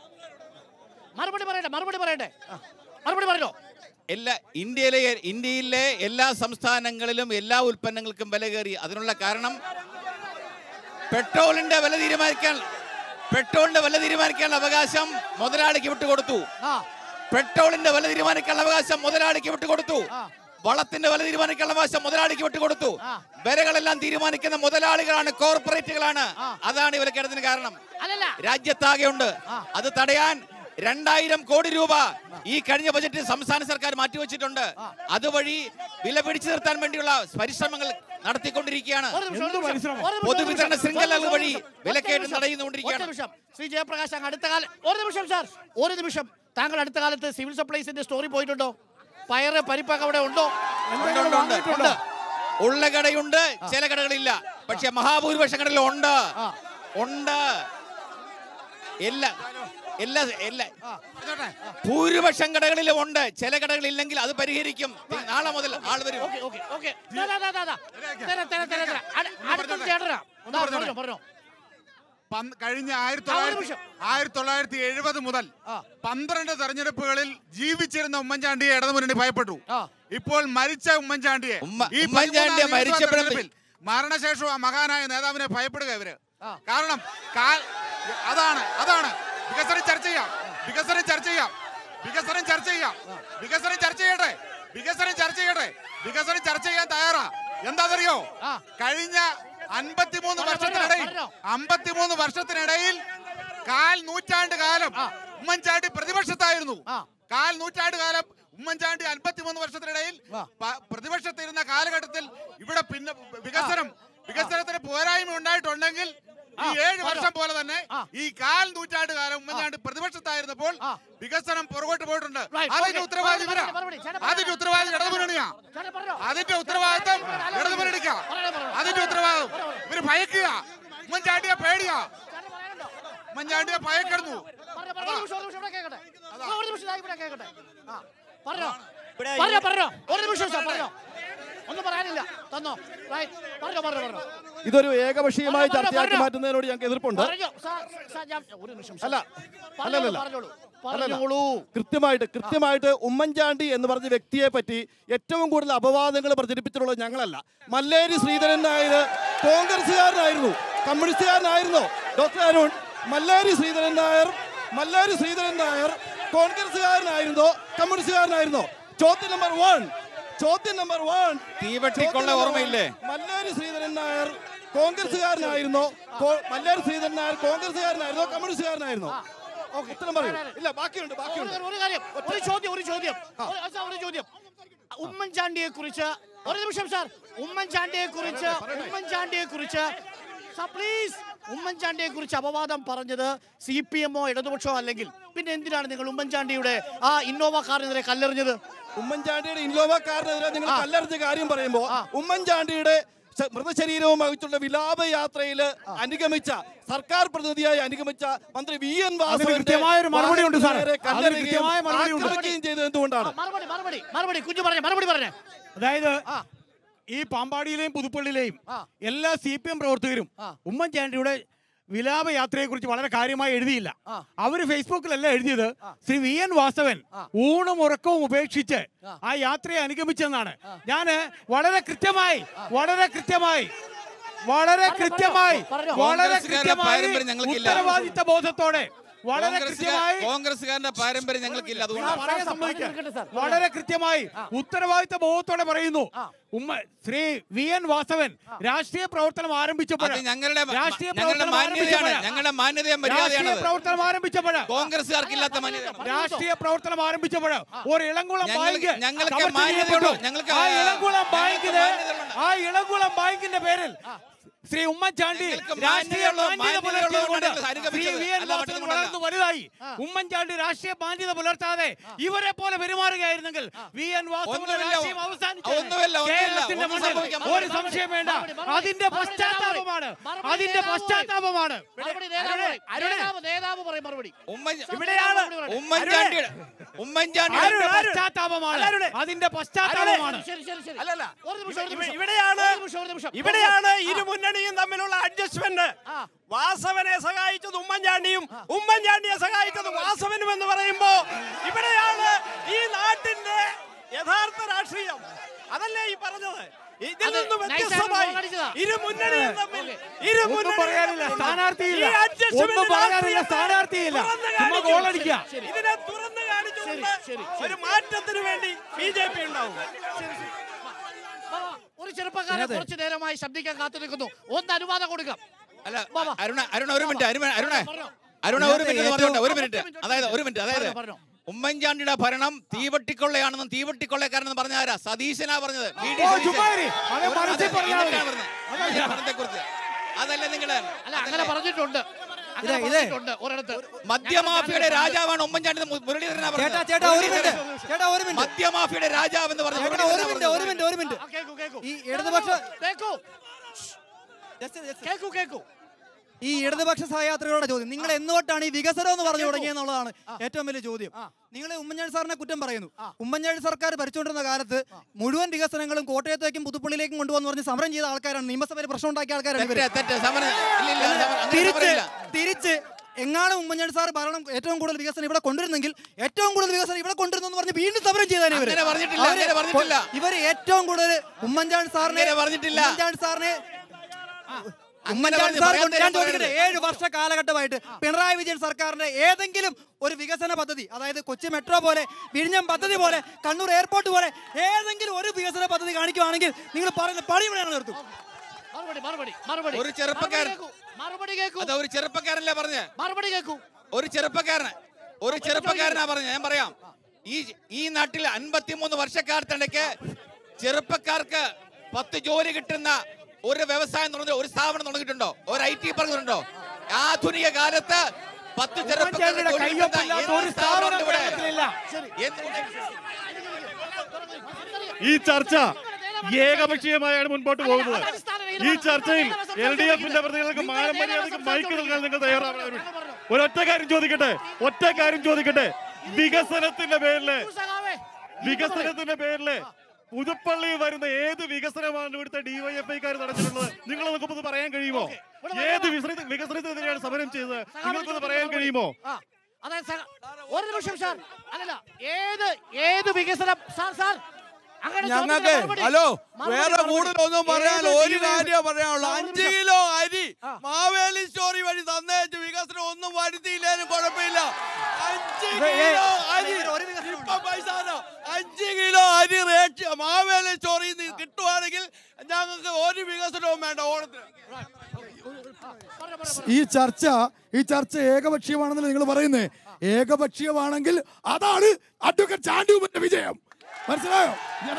മറുപടി പറയട്ടെ മറുപടി പറയട്ടെ മറുപടി പറഞ്ഞോ എല്ലാ ഇന്ത്യയിലെ ഇന്ത്യയിലെ എല്ലാ സംസ്ഥാനങ്ങളിലും എല്ലാ ഉൽപ്പന്നങ്ങൾക്കും വില കയറി അതിനുള്ള കാരണം പെട്രോളിന്റെ വില തീരുമാനിക്കാൻ പെട്രോളിന്റെ വില തീരുമാനിക്കാനുള്ള അവകാശം മുതലാളിക്ക് വിട്ടുകൊടുത്തു ആ പെട്രോളിന്റെ വില തീരുമാനിക്കാനുള്ള അവകാശം മുതലാളിക്ക് വിട്ടുകൊടുത്തു ആ. വളത്തിന്റെ വില തീരുമാനിക്കാനുള്ള അവകാശം മുതലാളിക്ക് വിട്ടുകൊടുത്തു ആ. വിലകളെല്ലാം തീരുമാനിക്കുന്ന മുതലാളികളാണ് കോർപ്പറേറ്റുകളാണ് അതാണ് ഇവരൊക്കെ കാരണം അല്ലല്ല രാജ്യത്താകെ ഉണ്ട് അത് തടയാൻ രണ്ടായിരം കോടി രൂപ ഈ കഴിഞ്ഞ ബജറ്റിൽ സംസ്ഥാന സർക്കാർ മാറ്റിവെച്ചിട്ടുണ്ട് അതുവഴി വില പിടിച്ചു നിർത്താൻ വേണ്ടിയുള്ള പരിശ്രമങ്ങൾ നടത്തിക്കൊണ്ടിരിക്കുകയാണ് ഒരു നിമിഷം, ഒരു നിമിഷം, പരിശ്രമം? ഒരു നിമിഷം, പൊതുവിതരണ ഒരു നിമിഷം, ശൃംഖലകൾ ഒരു വഴി നിമിഷം, വിലക്കയറ്റം ഒറ്റ നിമിഷം, തടയുന്നുകൊണ്ടിരിക്കുകയാണ്. ഒറ്റ നിമിഷം ശ്രീ ജയപ്രകാശ് അങ്ങ് അടുത്ത കാലം ഒരു നിമിഷം സാർ ഒരു നിമിഷം താങ്കൾ അടുത്ത കാലത്ത് സിവിൽ സപ്ലൈസിന്റെ സ്റ്റോറി പോയിട്ടുണ്ടോ പയറ് പരിപ്പൊക്കെ അവിടെ ഉണ്ടോ ഉണ്ട്, ഉണ്ട്, ഉണ്ട്. ഉണ്ട്. ഉള്ള കടയുണ്ട് ചില കടകളില്ല പക്ഷെ മഹാഭൂരിപക്ഷ കടകളിൽ ഉണ്ട് ഉണ്ട് എല്ലാ എല്ലാ എല്ലാ ഭൂരിപക്ഷം കടകളിലും ഉണ്ട് ചില കടകളില്ലെങ്കിൽ അത് പരിഹരിക്കും നാളെ മുതൽ ആൾ വരും ഓക്കെ ഓക്കെ ഓക്കെ ദാ, ദാ, ദാ, ദാ, ദാ. തരാം, തരാം, തരാം, തരാം. അട്- അടുത്തൊരു ചേട്ടനാ ദാ, പറഞ്ഞോ പറഞ്ഞോ പന്ത് കഴിഞ്ഞ ആയിരത്തി ആ, ഒരു തൊള്ളായിരത്തി നിമിഷം. ആയിരത്തി തൊള്ളായിരത്തി എഴുപത് മുതൽ ആ. പന്ത്രണ്ട് തെരഞ്ഞെടുപ്പുകളിൽ ജീവിച്ചിരുന്ന ഉമ്മൻചാണ്ടിയെ ഇടതുമുന്നണി ഭയപ്പെട്ടു ആ. ഇപ്പോൾ മരിച്ച ഉമ്മൻചാണ്ടിയെ ഉമ്മ- ഈ ഉമ്മൻചാണ്ടിയെ പതിമൂന്നാം നിയമസഭാ മരിച്ചപ്പോഴും തെരഞ്ഞെടുപ്പിൽ മരണശേഷം ആ മഹാനായ നേതാവിനെ ഭയപ്പെടുക ഇവര് ആ. കാരണം കാ- അതാണ് അതാണ് വികസനം ചർച്ച ചെയ്യാം വികസനം ചർച്ച ചെയ്യാം വികസനം ചർച്ച ചെയ്യാം വികസനം ചർച്ച ചെയ്യട്ടെ വികസനം ചർച്ച ചെയ്യട്ടെ വികസനം ചർച്ച ചെയ്യാൻ തയ്യാറാ എന്താണെന്നറിയോ ആ. കഴിഞ്ഞ അൻപത്തിമൂന്ന് പറഞ്ഞോ, വർഷത്തിനിടയിൽ പറഞ്ഞോ. അമ്പത്തിമൂന്ന് വർഷത്തിനിടയിൽ കാൽ നൂറ്റാണ്ട് കാലം ഉമ്മൻചാണ്ടി പ്രതിപക്ഷത്തായിരുന്നു കാൽ നൂറ്റാണ്ട് കാലം ഉമ്മൻചാണ്ടി അൻപത്തിമൂന്ന് വർഷത്തിനിടയിൽ പ- പ്രതിപക്ഷത്തിരുന്ന കാലഘട്ടത്തിൽ ഇവിടെ പിന്നെ വികസനം വികസനത്തിന് പോരായ്മ ഉണ്ടായിട്ടുണ്ടെങ്കിൽ ഈ ഏഴ് വർഷം പോലെ തന്നെ ഈ കാൽ നൂറ്റാണ്ട് കാലം ഉമ്മൻചാണ്ടി പ്രതിപക്ഷത്തായിരുന്നപ്പോൾ വികസനം പുറകോട്ട് പോയിട്ടുണ്ട് അതിന്റെ ഉത്തരവാദി ഇവരാ അതിന്റെ ഉത്തരവാദി ഇടതുമുന്നണിയാ അതിന്റെ ഉത്തരവാദിത്തം ഇടതുമുന്നണിക്ക അതിന്റെ ഉത്തരവാദിത്തം ഇവര് ഭയക്കുക ഉമ്മൻചാണ്ടിയെ പേടിയാ ഉമ്മൻചാണ്ടിയെ ഭയക്കിടുന്നു പറഞ്ഞോ പറഞ്ഞോ പറഞ്ഞോ ഒരു നിമിഷം സാർ പറഞ്ഞോ ഒന്നും പറയാനില്ല തന്നോ റൈറ്റ് പറഞ്ഞോ പറഞ്ഞോ പറഞ്ഞോ ഇതൊരു ഏകപക്ഷീയമായ പറഞ്ഞോ, ചർച്ചയാക്കി പറഞ്ഞോ. മാറ്റുന്നതിനോട് ഞങ്ങൾക്ക് എതിർപ്പുണ്ട് പറഞ്ഞോ സാർ സാർ ഞാൻ ഒരു നിമിഷം സാർ. അല്ല പറഞ്ഞോളൂ, അല്ലല്ല പറഞ്ഞോളൂ അല്ലല്ല. പറഞ്ഞോളൂ കൃത്യമായിട്ട് കൃത്യമായിട്ട് ഉമ്മൻചാണ്ടി എന്ന് പറഞ്ഞ വ്യക്തിയെ പറ്റി ഏറ്റവും കൂടുതൽ അപവാദങ്ങൾ പ്രചരിപ്പിച്ചിട്ടുള്ളത് ഞങ്ങളല്ല മല്ലേരി ശ്രീധരൻ നായർ കോൺഗ്രസ്സുകാരനായിരുന്നു കമ്മ്യൂണിസ്റ്റുകാരനായിരുന്നോ ഡോക്ടർ അരുൺ മല്ലേരി ശ്രീധരൻ നായർ മല്ലേരി ശ്രീധരൻ നായർ കോൺഗ്രസ്സുകാരനായിരുന്നോ കമ്മ്യൂണിസ്റ്റുകാരനായിരുന്നോ ചോദ്യം നമ്പർ വൺ ചോദ്യം നമ്പർ വൺ തീവട്ടിക്കൊള്ള ഓർമ്മയില്ലേ? മല്ലേരി ശ്രീധരൻ നായർ കോൺഗ്രസ്സുകാരനായിരുന്നോ കോ- മല്ലേരി ശ്രീധരൻ നായർ കോൺഗ്രസ്സുകാരനായിരുന്നോ കമ്മ്യൂണിസ്റ്റുകാരനായിരുന്നോ ഉത്തരം പറയൂ ഇല്ല ബാക്കിയുണ്ട് ബാക്കിയുണ്ട് ഒരു- ഒരു കാര്യം ഒരു ചോദ്യം ഒരു ചോദ്യം ഒരു- സാർ, ഒരു ചോദ്യം ഉമ്മൻചാണ്ടിയെ കുറിച്ച് ഒരു നിമിഷം സാർ ഉമ്മൻചാണ്ടിയെ കുറിച്ച് ഉമ്മൻചാണ്ടിയെ കുറിച്ച് സാർ പ്ലീസ് ഉമ്മൻചാണ്ടിയെ കുറിച്ച് അപവാദം പറഞ്ഞത് സി പി എമ്മോ ഇടതുപക്ഷമോ അല്ലെങ്കിൽ പിന്നെ എന്തിനാണ് നിങ്ങൾ ഉമ്മൻചാണ്ടിയുടെ ആ ഇന്നോവ കാറിനെതിരെ കല്ലെറിഞ്ഞത് ഉമ്മൻചാണ്ടിയുടെ ഇന്നോവ കാറിനെതിരെ നിങ്ങൾ കല്ലെറിഞ്ഞ കാര്യം പറയുമ്പോൾ ഉമ്മൻചാണ്ടിയുടെ ശ- മൃതശരീരവും വഹിച്ചുള്ള വിലാപയാത്രയിൽ അനുഗമിച്ച സർക്കാർ പ്രതിനിധിയായി അനുഗമിച്ച മന്ത്രി വി എൻ വാസവന്റെ കൃത്യമായൊരു മറുപടി ഉണ്ട് സാർ. വാഹനത്തിന് നേരെ അതിന് കല്ലെറിയുകയും കൃത്യമായ മറുപടി ഉണ്ട്. ആക്രമിക്കുകയും ചെയ്തത് എന്തുകൊണ്ടാണ് മറുപടി മറുപടി മറുപടി കുഞ്ഞു പറഞ്ഞേ മറുപടി പറഞ്ഞേ അതായത് ഈ പാമ്പാടിയിലെയും പുതുപ്പള്ളിയിലെയും എല്ലാ സി പി എം പ്രവർത്തകരും ഉമ്മൻചാണ്ടിയുടെ വിലാപയാത്രയെ കുറിച്ച് വളരെ കാര്യമായി എഴുതിയില്ല അവര് ഫേസ്ബുക്കിലല്ല എഴുതിയത് ശ്രീ വി എൻ വാസവൻ ഊണും ഉറക്കവും ഉപേക്ഷിച്ച് ആ യാത്രയെ അനുഗമിച്ചെന്നാണ് ഞാന് വളരെ കൃത്യമായി വളരെ കൃത്യമായി വളരെ കൃത്യമായി വളരെ കോൺഗ്രസ്സുകാരുടെ കൃത്യമായി പാരമ്പര്യം ഞങ്ങൾക്കില്ല. ഉത്തരവാദിത്ത ബോധത്തോടെ വളരെ കോൺഗ്രസ്സുകാർ- കൃത്യമായി കോൺഗ്രസ്സുകാരുടെ പാരമ്പര്യം ഞങ്ങൾക്കില്ല ഞാൻ അതുകൊണ്ടാണ് പറയാൻ സമ്മതിക്കാം. വളരെ കൃത്യമായി ഉത്തരവാദിത്ത ബോധത്തോടെ പറയുന്നു ഉമ്മ ശ്രീ വി എൻ വാസവൻ രാഷ്ട്രീയ പ്രവർത്തനം ആരംഭിച്ചപ്പോൾ അത് ഞങ്ങളുടെ മ- രാഷ്ട്രീയ ഞങ്ങളുടെ പ്രവർത്തനം മാന്യതയാണ് ആരംഭിച്ചപ്പോൾ- ഞങ്ങളുടെ മാന്യതയും രാഷ്ട്രീയ മര്യാദയാണ് പ്രവർത്തനം ആരംഭിച്ചപ്പോൾ കോൺഗ്രസ്സുകാർക്കില്ലാത്ത മാന്യതയാണ് രാഷ്ട്രീയ പ്രവർത്തനം ആരംഭിച്ചപ്പോൾ ഒരു ഇളംകുളം ഞങ്ങൾക്ക്- ബാങ്ക് ഞങ്ങൾക്ക് കവർച്ച മാന്യതയുള്ളൂ. ചെയ്യപ്പെട്ടു. ഞങ്ങൾക്ക് ആ ഇളംകുളം ഞങ്ങൾക്ക് ബാങ്കിന് മാന്യതയുണ്ട്. ആ ഇളംകുളം ബാങ്കിന്റെ പേരിൽ ശ്രീ ഉമ്മൻചാണ്ടി ഞങ്ങൾക്ക് രാഷ്ട്രീയ മാന്യതയുള്ളൂ. മാന്യത മാന്യതയുള്ളൂ പുലർത്തിയതുകൊണ്ട് ഞങ്ങൾ ശ്രീ അനുഗമിച്ചത്. വി എൻ അല്ല, വാസവൻ മറ്റൊന്നും വളർന്നു വലുതായി ഉമ്മൻചാണ്ടി രാഷ്ട്രീയ മാന്യത പുലർത്താതെ ഇവരെ പോലെ പെരുമാറുകയായിരുന്നെങ്കിൽ വി എൻ വാസവന്റെ ഒന്നുമില്ല. രാഷ്ട്രീയം അവസാനിച്ചു ഒന്നുമില്ല, ഒന്നുമില്ല. കേരളത്തിന്റെ ഒന്നും മണ്ണിൽ സംഭവിക്കാൻ ഒരു പോകുന്നില്ല. സംശയം വേണ്ട മറുപടി, മറുപടി. അതിന്റെ മറുപടി പശ്ചാത്താപമാണ് മറുപടി അതിന്റെ നേതാവ് പശ്ചാത്താപമാണ് മറുപടി നേതാവ് പറയും. അരുണേ, നേതാവ് നേതാവ് പറയും മറുപടി ഇവിടെയാണ് ഉമ്മൻചാണ്ടിയുടെ ഉമ്മൻചാണ്ടിയുടെ അതിന്റെ പശ്ചാത്താപമാണ് അതിന്റെ പശ്ചാത്താപമാണ് ശരി ശരി ശരി അല്ലല്ല ഒരു നിമിഷം ഒരു നിമിഷം ഇവിടെയാണ് ഒരു നിമിഷം ഒരു നിമിഷം ഇവിടെയാണ് ഇരു മുന്നണിയും തമ്മിലുള്ള അഡ്ജസ്റ്റ്മെന്റ് വാസവനെ സഹായിച്ചത് ഉമ്മൻചാണ്ടിയും ഉമ്മൻചാണ്ടിയെ സഹായിച്ചത് വാസവനും എന്ന് പറയുമ്പോ ഇവിടെയാണ് ഈ നാട്ടിന്റെ യഥാർത്ഥ രാഷ്ട്രീയം അതല്ലേ ഈ പറഞ്ഞത് ഇതിൽ അത് നിന്ന് നൈസായിട്ട് വ്യത്യസ്തമായി ഗോളടിച്ചതാ. ഇരു മുന്നണിയും തമ്മിൽ ഇരു ഒന്നും മുന്നണിയും പറയാനില്ല തമ്മിലുള്ള സ്ഥാനാർത്ഥിയില്ല ഈ adjustment ഒന്നും പറയാനില്ല രാഷ്ട്രീയത്തെ സ്ഥാനാർത്ഥിയില്ല തുറന്ന് ചുമ്മാ കാണിക്കും. ഗോളടിക്കുക ഇതിനെ തുറന്നു കാണിച്ചുകൊണ്ട് ഒരു മാറ്റത്തിന് വേണ്ടി ബി ജെ പി ഉണ്ടാവും വാ, വാ. ഒരു ചെറുപ്പക്കാരൻ കുറച്ചു നേരമായി ശബ്ദിക്കാൻ കാത്തു നിൽക്കുന്നു ഒന്ന് അനുവാദം കൊടുക്കാം അല്ല അരുണ അരുണ ഒരു മിനിറ്റ് അരുണ അരുണ അരുണ ഒരു മിനിറ്റ് എന്ന് പറഞ്ഞോട്ടെ ഒരു മിനിറ്റ് അതായത് ഒരു മിനിറ്റ് അതായത് ഉമ്മൻചാണ്ടിയുടെ ഭരണം തീവട്ടിക്കൊള്ളയാണെന്നും തീവട്ടിക്കൊള്ളക്കാരനെന്ന് പറഞ്ഞ ആരാ സതീശനാ പറഞ്ഞത് വി ഡി ഓ, സതീശൻ. ചുമ്മാരി. അത് ഒരു- മനസ്സിൽ അതെ, പറഞ്ഞാൽ എന്നിട്ടാണ് മതി. പറഞ്ഞത്. ഈ ഭരണത്തെക്കുറിച്ച് അതല്ല നിങ്ങള് അല്ല അങ്ങനെ പറഞ്ഞിട്ടുണ്ട് അങ്ങനെ ഇതേ, ഇതേ. പറഞ്ഞിട്ടുണ്ട് ഒരിടത്ത് മദ്യമാഫിയുടെ രാജാവാണ് ഉമ്മൻചാണ്ടി എന്ന് മുരളീധരനാ പറഞ്ഞത്. ചേട്ടാ, ചേട്ടാ, ഒരു മിനിറ്റ്. ചേട്ടാ, ഒരു മിനിറ്റ്. മദ്യമാഫിയുടെ രാജാവ് എന്ന് പറഞ്ഞു ചേട്ടാ, ഒരു മിനിറ്റ് ഒരു മിനിറ്റ് ഒരു മിനിറ്റ് ഈ ഇടതുപക്ഷ കേക്കൂ കേക്കൂ കേക്കൂ ഈ ഇടതുപക്ഷ സഹയാത്രികളുടെ ചോദ്യം നിങ്ങൾ എന്നുതൊട്ടാണ് ഈ വികസനം എന്ന് പറഞ്ഞു തുടങ്ങിയെന്നുള്ളതാണ് ഏറ്റവും വലിയ ചോദ്യം നിങ്ങൾ ഉമ്മൻചാണ്ടി സാറിനെ കുറ്റം പറയുന്നു ഉമ്മൻചാണ്ടി സർക്കാർ ഭരിച്ചുകൊണ്ടിരുന്ന കാലത്ത് മുഴുവൻ വികസനങ്ങളും കോട്ടയത്തേക്കും പുതുപ്പള്ളിയിലേക്കും കൊണ്ടുവന്ന് പറഞ്ഞ് സമരം ചെയ്ത ആൾക്കാരാണ് നിയമസഭയിൽ പ്രശ്നം ഉണ്ടാക്കിയ ആൾക്കാരാണ് ഇവര്. തെറ്റ്, തെറ്റ്, സമരം- ഇല്ല, ഇല്ല, സമരം- അങ്ങനെ തിരിച്ച് സമരമില്ല. തിരിച്ച് എങ്ങാനും ഉമ്മൻചാണ്ടി സാർ ഭരണം ഏറ്റവും കൂടുതൽ വികസനം ഇവിടെ കൊണ്ടുവരുന്നെങ്കിൽ ഏറ്റവും കൂടുതൽ വികസനം ഇവിടെ കൊണ്ടുവരുന്നു എന്ന് പറഞ്ഞ് വീണ്ടും സമരം ചെയ്താൽ ഇവര് അങ്ങനെ പറഞ്ഞിട്ടില്ല, അവര് അങ്ങനെ പറഞ്ഞിട്ടില്ല. ഇവര് ഏറ്റവും കൂടുതൽ ഉമ്മൻചാണ്ടി സാറിനെ അങ്ങനെ പറഞ്ഞിട്ടില്ല. ഉമ്മൻചാണ്ടി സാറിനെ അങ്ങനെ ഉമ്മൻചാണ്ടി പറഞ്ഞ് സാർ പറയാൻ കൊണ്ട് ഞാൻ തരാൻ ചോദിക്കട്ടെ പറയരുത്. ഏഴ് വർഷ കാലഘട്ടമായിട്ട് പിണറായി വിജയൻ സർക്കാരിന്റെ ഏതെങ്കിലും ഒരു വികസന പദ്ധതി അതായത് കൊച്ചി മെട്രോ പോലെ വിഴിഞ്ഞം പദ്ധതി പോലെ കണ്ണൂർ എയർപോർട്ട് പോലെ ഏതെങ്കിലും ഒരു വികസന പദ്ധതി കാണിക്കുവാണെങ്കിൽ നിങ്ങൾ പറയുന്ന പണി ഇവിടെയാണ് നിർത്തും മറുപടി മറുപടി മറുപടി ഒരു ചെറുപ്പക്കാരൻ മറുപടി കേൾക്കൂ അത് ഒരു ചെറുപ്പക്കാരനല്ലേ പറഞ്ഞേ മറുപടി കേൾക്കൂ ഒരു ചെറുപ്പക്കാരന് ഒരു ചെറുപ്പക്കാരനാ പറഞ്ഞത് ഞാൻ പറയാം ഈ ഈ നാട്ടിൽ അൻപത്തിമൂന്ന് വർഷക്കാലത്തിനിടയ്ക്ക് ചെറുപ്പക്കാർക്ക് പത്ത് ജോലി കിട്ടുന്ന ഒരു വ്യവസായം തുടങ്ങി ഒരു സ്ഥാപനം തുടങ്ങിയിട്ടുണ്ടോ ഒരു ഐ ടി പറഞ്ഞിട്ടുണ്ടോ ആധുനിക കാലത്ത് പത്ത് ചെറുപ്പക്കാർക്ക് ഉമ്മൻചാണ്ടിയുടെ ജോലി കിട്ടുന്ന കയ്യൊപ്പില്ലാത്ത ഏത് ഒരു സ്ഥാപനം സ്ഥാപനം ഇവിടെ? കേരളത്തിലില്ല. ഈ ചർച്ച ഏകപക്ഷീയമായാണ് മുൻപോട്ട് പോകുന്നത് ഈ ചർച്ചയിൽ എൽ ഡി എഫിന്റെ പ്രതികൾക്ക് മാനം മര്യാദക്ക് മൈക്ക് നൽകാൻ നിങ്ങൾ തയ്യാറാവണം ഒരൊറ്റ കാര്യം ചോദിക്കട്ടെ ഒറ്റ കാര്യം ചോദിക്കട്ടെ വികസനത്തിന്റെ പേരില് വികസനത്തിന്റെ പേരില് പുതുപ്പള്ളി വരുന്ന ഏത് വികസനമാണ് ഇവിടുത്തെ ഡിവൈഎഫ്ഐക്കാർ നടത്തിയിട്ടുള്ളത് നിങ്ങൾ നമുക്കൊന്ന് പറയാൻ കഴിയുമോ ഏത് വികസന- വികസനത്തിനെതിരെയാണ് സമരം ചെയ്തത് നിങ്ങൾക്കൊന്ന് പറയാൻ കഴിയുമോ അതായത് സഹ- ഒരു നിമിഷം സാർ അല്ലല്ല ഏത് ഏത് വികസനം സാർ സാർ അങ്ങനെ ഞങ്ങൾക്ക് ചോദ്യത്തിന് മറുപടി. ഹലോ മറുപടി, വേറെ മറുപടി. കൂടുതലൊന്നും പറയാൻ ഏത് ഒരു DYFI കാര്യം പറയാനുള്ളൂ ഒരു അഞ്ച് നിമിഷം. കിലോ അരി മാവേലി സ്റ്റോറി വഴി തന്നേച്ച് വികസനം ഒന്നും വരുത്തിയില്ലേലും കുഴപ്പമില്ല അഞ്ച് ഇത് ഏ- കിലോ അരി ഇപ്പൊ പൈസ തരാം. അഞ്ച് കിലോ അരി റേറ്റ് മാവേലി സ്റ്റോറിയിൽ നിന്ന് കിട്ടുവാണെങ്കിൽ ഞങ്ങൾക്ക് ഒരു വികസനവും വേണ്ട ഓണത്തിന് ഈ ചർച്ച ഈ ചർച്ച ഏകപക്ഷീയമാണെന്നല്ലേ നിങ്ങൾ പറയുന്നേ ഏകപക്ഷീയമാണെങ്കിൽ അതാണ് അഡ്വക്കേറ്റ് ചാണ്ടിയുമന്റെ വിജയം മനസ്സിലായോ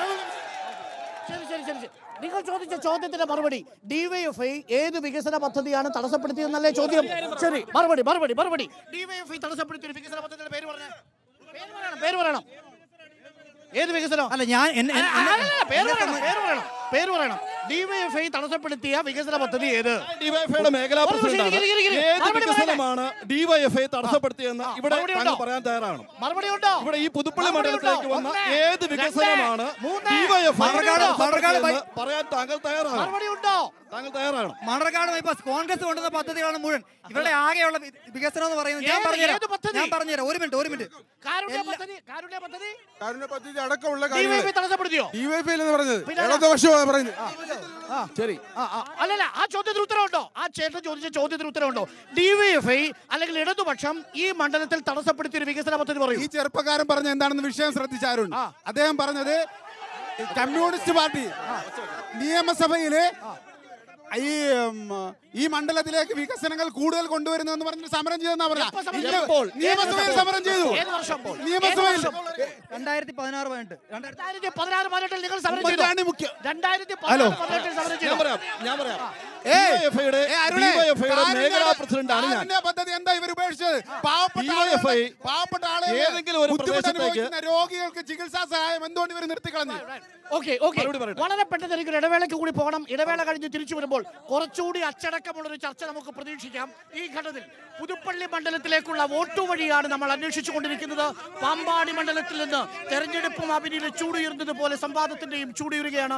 ശരി ശരി ശരി ശരി. നിങ്ങൾ ചോദിച്ച ചോദ്യത്തിന്റെ മറുപടി ഡിവൈഎഫ്ഐ ഏത് വികസന പദ്ധതിയാണ് തടസ്സപ്പെടുത്തിയെന്നല്ലേ ചോദ്യം ശരി മറുപടി മറുപടി മറുപടി ഡിവൈഎഫ്ഐ തടസ്സപ്പെടുത്തിയ ഒരു വികസന പദ്ധതിയുടെ പേര് പറഞ്ഞേ പേര് പറയണം പേര് പറയണം ഏത് വികസനം അല്ല ഞാൻ എന്നെ- എന്നെ- അല്ല, അല്ല, അല്ല, പേര് എന്നെ പറയണം പേര് പറയണം പേര് പറയണം ഡിവൈഎഫ്ഐ തടസ്സപ്പെടുത്തിയ വികസന പദ്ധതി ഏത് ഡിവൈഎഫ്ഐയുടെ മേഖലാ ഒരു നിമിഷം, പ്രസിഡന്റാണ് ഇരിക്ക്, ഇരിക്ക്, ഇരിക്ക്. ഏത് മറുപടി പറയട്ടെ. വികസനമാണ് ഡിവൈഎഫ്ഐ തടസ്സപ്പെടുത്തിയെന്ന് ഇവിടെ മറുപടി താങ്കൾ ഉണ്ടോ? പറയാൻ തയ്യാറാണ് മറുപടി ഉണ്ടോ ഇവിടെ ഈ പുതുപ്പള്ളി മറുപടി മണ്ഡലത്തിലേക്ക് ഉണ്ടോ? വന്ന ഒന്ന്, ഏത് വികസനമാണ് രണ്ട്, മൂന്ന്, ഡിവൈഎഫ്ഐ മണ്ണർക്കാട് മണ്ണർക്കാട് ബൈ- പറയാൻ താങ്കൾ തയ്യാറാണ് മറുപടി ഉണ്ടോ താങ്കൾ തയ്യാറാണ് മണ്ണർക്കാട് ബൈപ്പാസ് കോൺഗ്രസ് കൊണ്ടുവന്ന പദ്ധതികളാണ് മുഴുവൻ ഇവരുടെ ആകെയുള്ള വി- വികസനം എന്ന് പറയുന്നത് ഞാൻ ഏത്- പറഞ്ഞുതരാം ഏത് പദ്ധതി? ഞാൻ പറഞ്ഞുതരാം ഒരു മിനിറ്റ് ഒരു മിനിറ്റ് കാരുണ്യ പദ്ധതി കാരുണ്യ പദ്ധതി കാരുണ്യ പദ്ധതി അടക്കമുള്ള ഡിവൈഎഫ്ഐ തടസ്സപ്പെടുത്തിയോ ഡിവൈഫൈ എന്ന് പറഞ്ഞത് പിന്നെ ഇടതുപക്ഷമാണ് പറയുന്നത് ശരി ആ, ആ, അല്ലല്ല ആ ചോദ്യത്തിന് ഉത്തരവുണ്ടോ ആ ചേട്ടൻ ചോദിച്ച ചോദ്യത്തിന് ഉത്തരവുണ്ടോ ഡിവൈഎഫ്ഐ അല്ലെങ്കിൽ ഇടതുപക്ഷം ഈ മണ്ഡലത്തിൽ തടസ്സപ്പെടുത്തിയ ഒരു വികസന പദ്ധതി പറയും ഈ ചെറുപ്പക്കാരൻ പറഞ്ഞ എന്താണെന്ന് വിഷയം ശ്രദ്ധിച്ചാരുൺ അദ്ദേഹം പറഞ്ഞത് കമ്മ്യൂണിസ്റ്റ് പാർട്ടി നിയമസഭയില് ഈ ഉം, ഈ മണ്ഡലത്തിലേക്ക് വികസനങ്ങൾ കൂടുതൽ കൊണ്ടുവരുന്നു എന്ന് പറഞ്ഞ് സമരം ചെയ്തെന്നാ എപ്പോ സമരം പറഞ്ഞത് ചെയ്തു? ഇല്ല, നിയമസഭയിൽ ഏത് സമരം ചെയ്തു ഏത് വർഷം അപ്പോൾ? നിയമസഭയിൽ ഏത് വർഷം? രണ്ടായിരത്തി പതിനാറ് പതിനെട്ട് രണ്ടായിരത്തി പതിനാറ് പതിനെട്ടിൽ നിങ്ങൾ സമരം ചെയ്തു ഉമ്മൻചാണ്ടി മുഖ്യ രണ്ടായിരത്തി ഹലോ പതിനാറ് പതിനെട്ടിൽ സമരം ഞാൻ ചെയ്തു പറയാം ഞാൻ പറയാം ഏയ്, ഡിവൈഎഫ്ഐയുടെ ഏയ്, അരുണേ, ഡിവൈഎഫ്ഐയുടെ കാരുണ്യ- മേഖലാ പ്രസിഡന്റാണ് ഞാൻ കാരുണ്യ പദ്ധതി എന്താ ഇവർ ഉപേക്ഷിച്ചത് പാവപ്പെട്ട DYFI ആളുകൾ പാവപ്പെട്ട ആളുകൾ ഏതെങ്കിലും ഒരു ബുദ്ധിമുട്ട് പ്രദേശത്തേക്ക് അനുഭവിക്കുന്ന രോഗികൾക്ക് ചികിത്സാ സഹായം എന്തുകൊണ്ട് ഇവർ നിർത്തിക്കളഞ്ഞു ഓക്കെ ഓക്കെ വളരെ പെട്ടെന്ന് എനിക്ക് ഒരു ഇടവേളയ്ക്ക് കൂടി പോകണം ഇടവേള കഴിഞ്ഞ് തിരിച്ചു വരുമ്പോൾ കുറച്ചുകൂടി അച്ചടക്കമുള്ള ഒരു ചർച്ച നമുക്ക് പ്രതീക്ഷിക്കാം ഈ ഘട്ടത്തിൽ പുതുപ്പള്ളി മണ്ഡലത്തിലേക്കുള്ള വോട്ടു വഴിയാണ് നമ്മൾ അന്വേഷിച്ചു കൊണ്ടിരിക്കുന്നത് പാമ്പാടി മണ്ഡലത്തിൽ നിന്ന് തെരഞ്ഞെടുപ്പും അഭിനയിൽ ചൂടുയർന്നത് പോലെ സംവാദത്തിന്റെയും ചൂടുയരുകയാണ്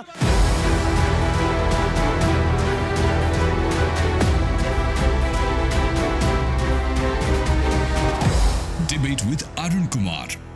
Debate with Arun Kumar.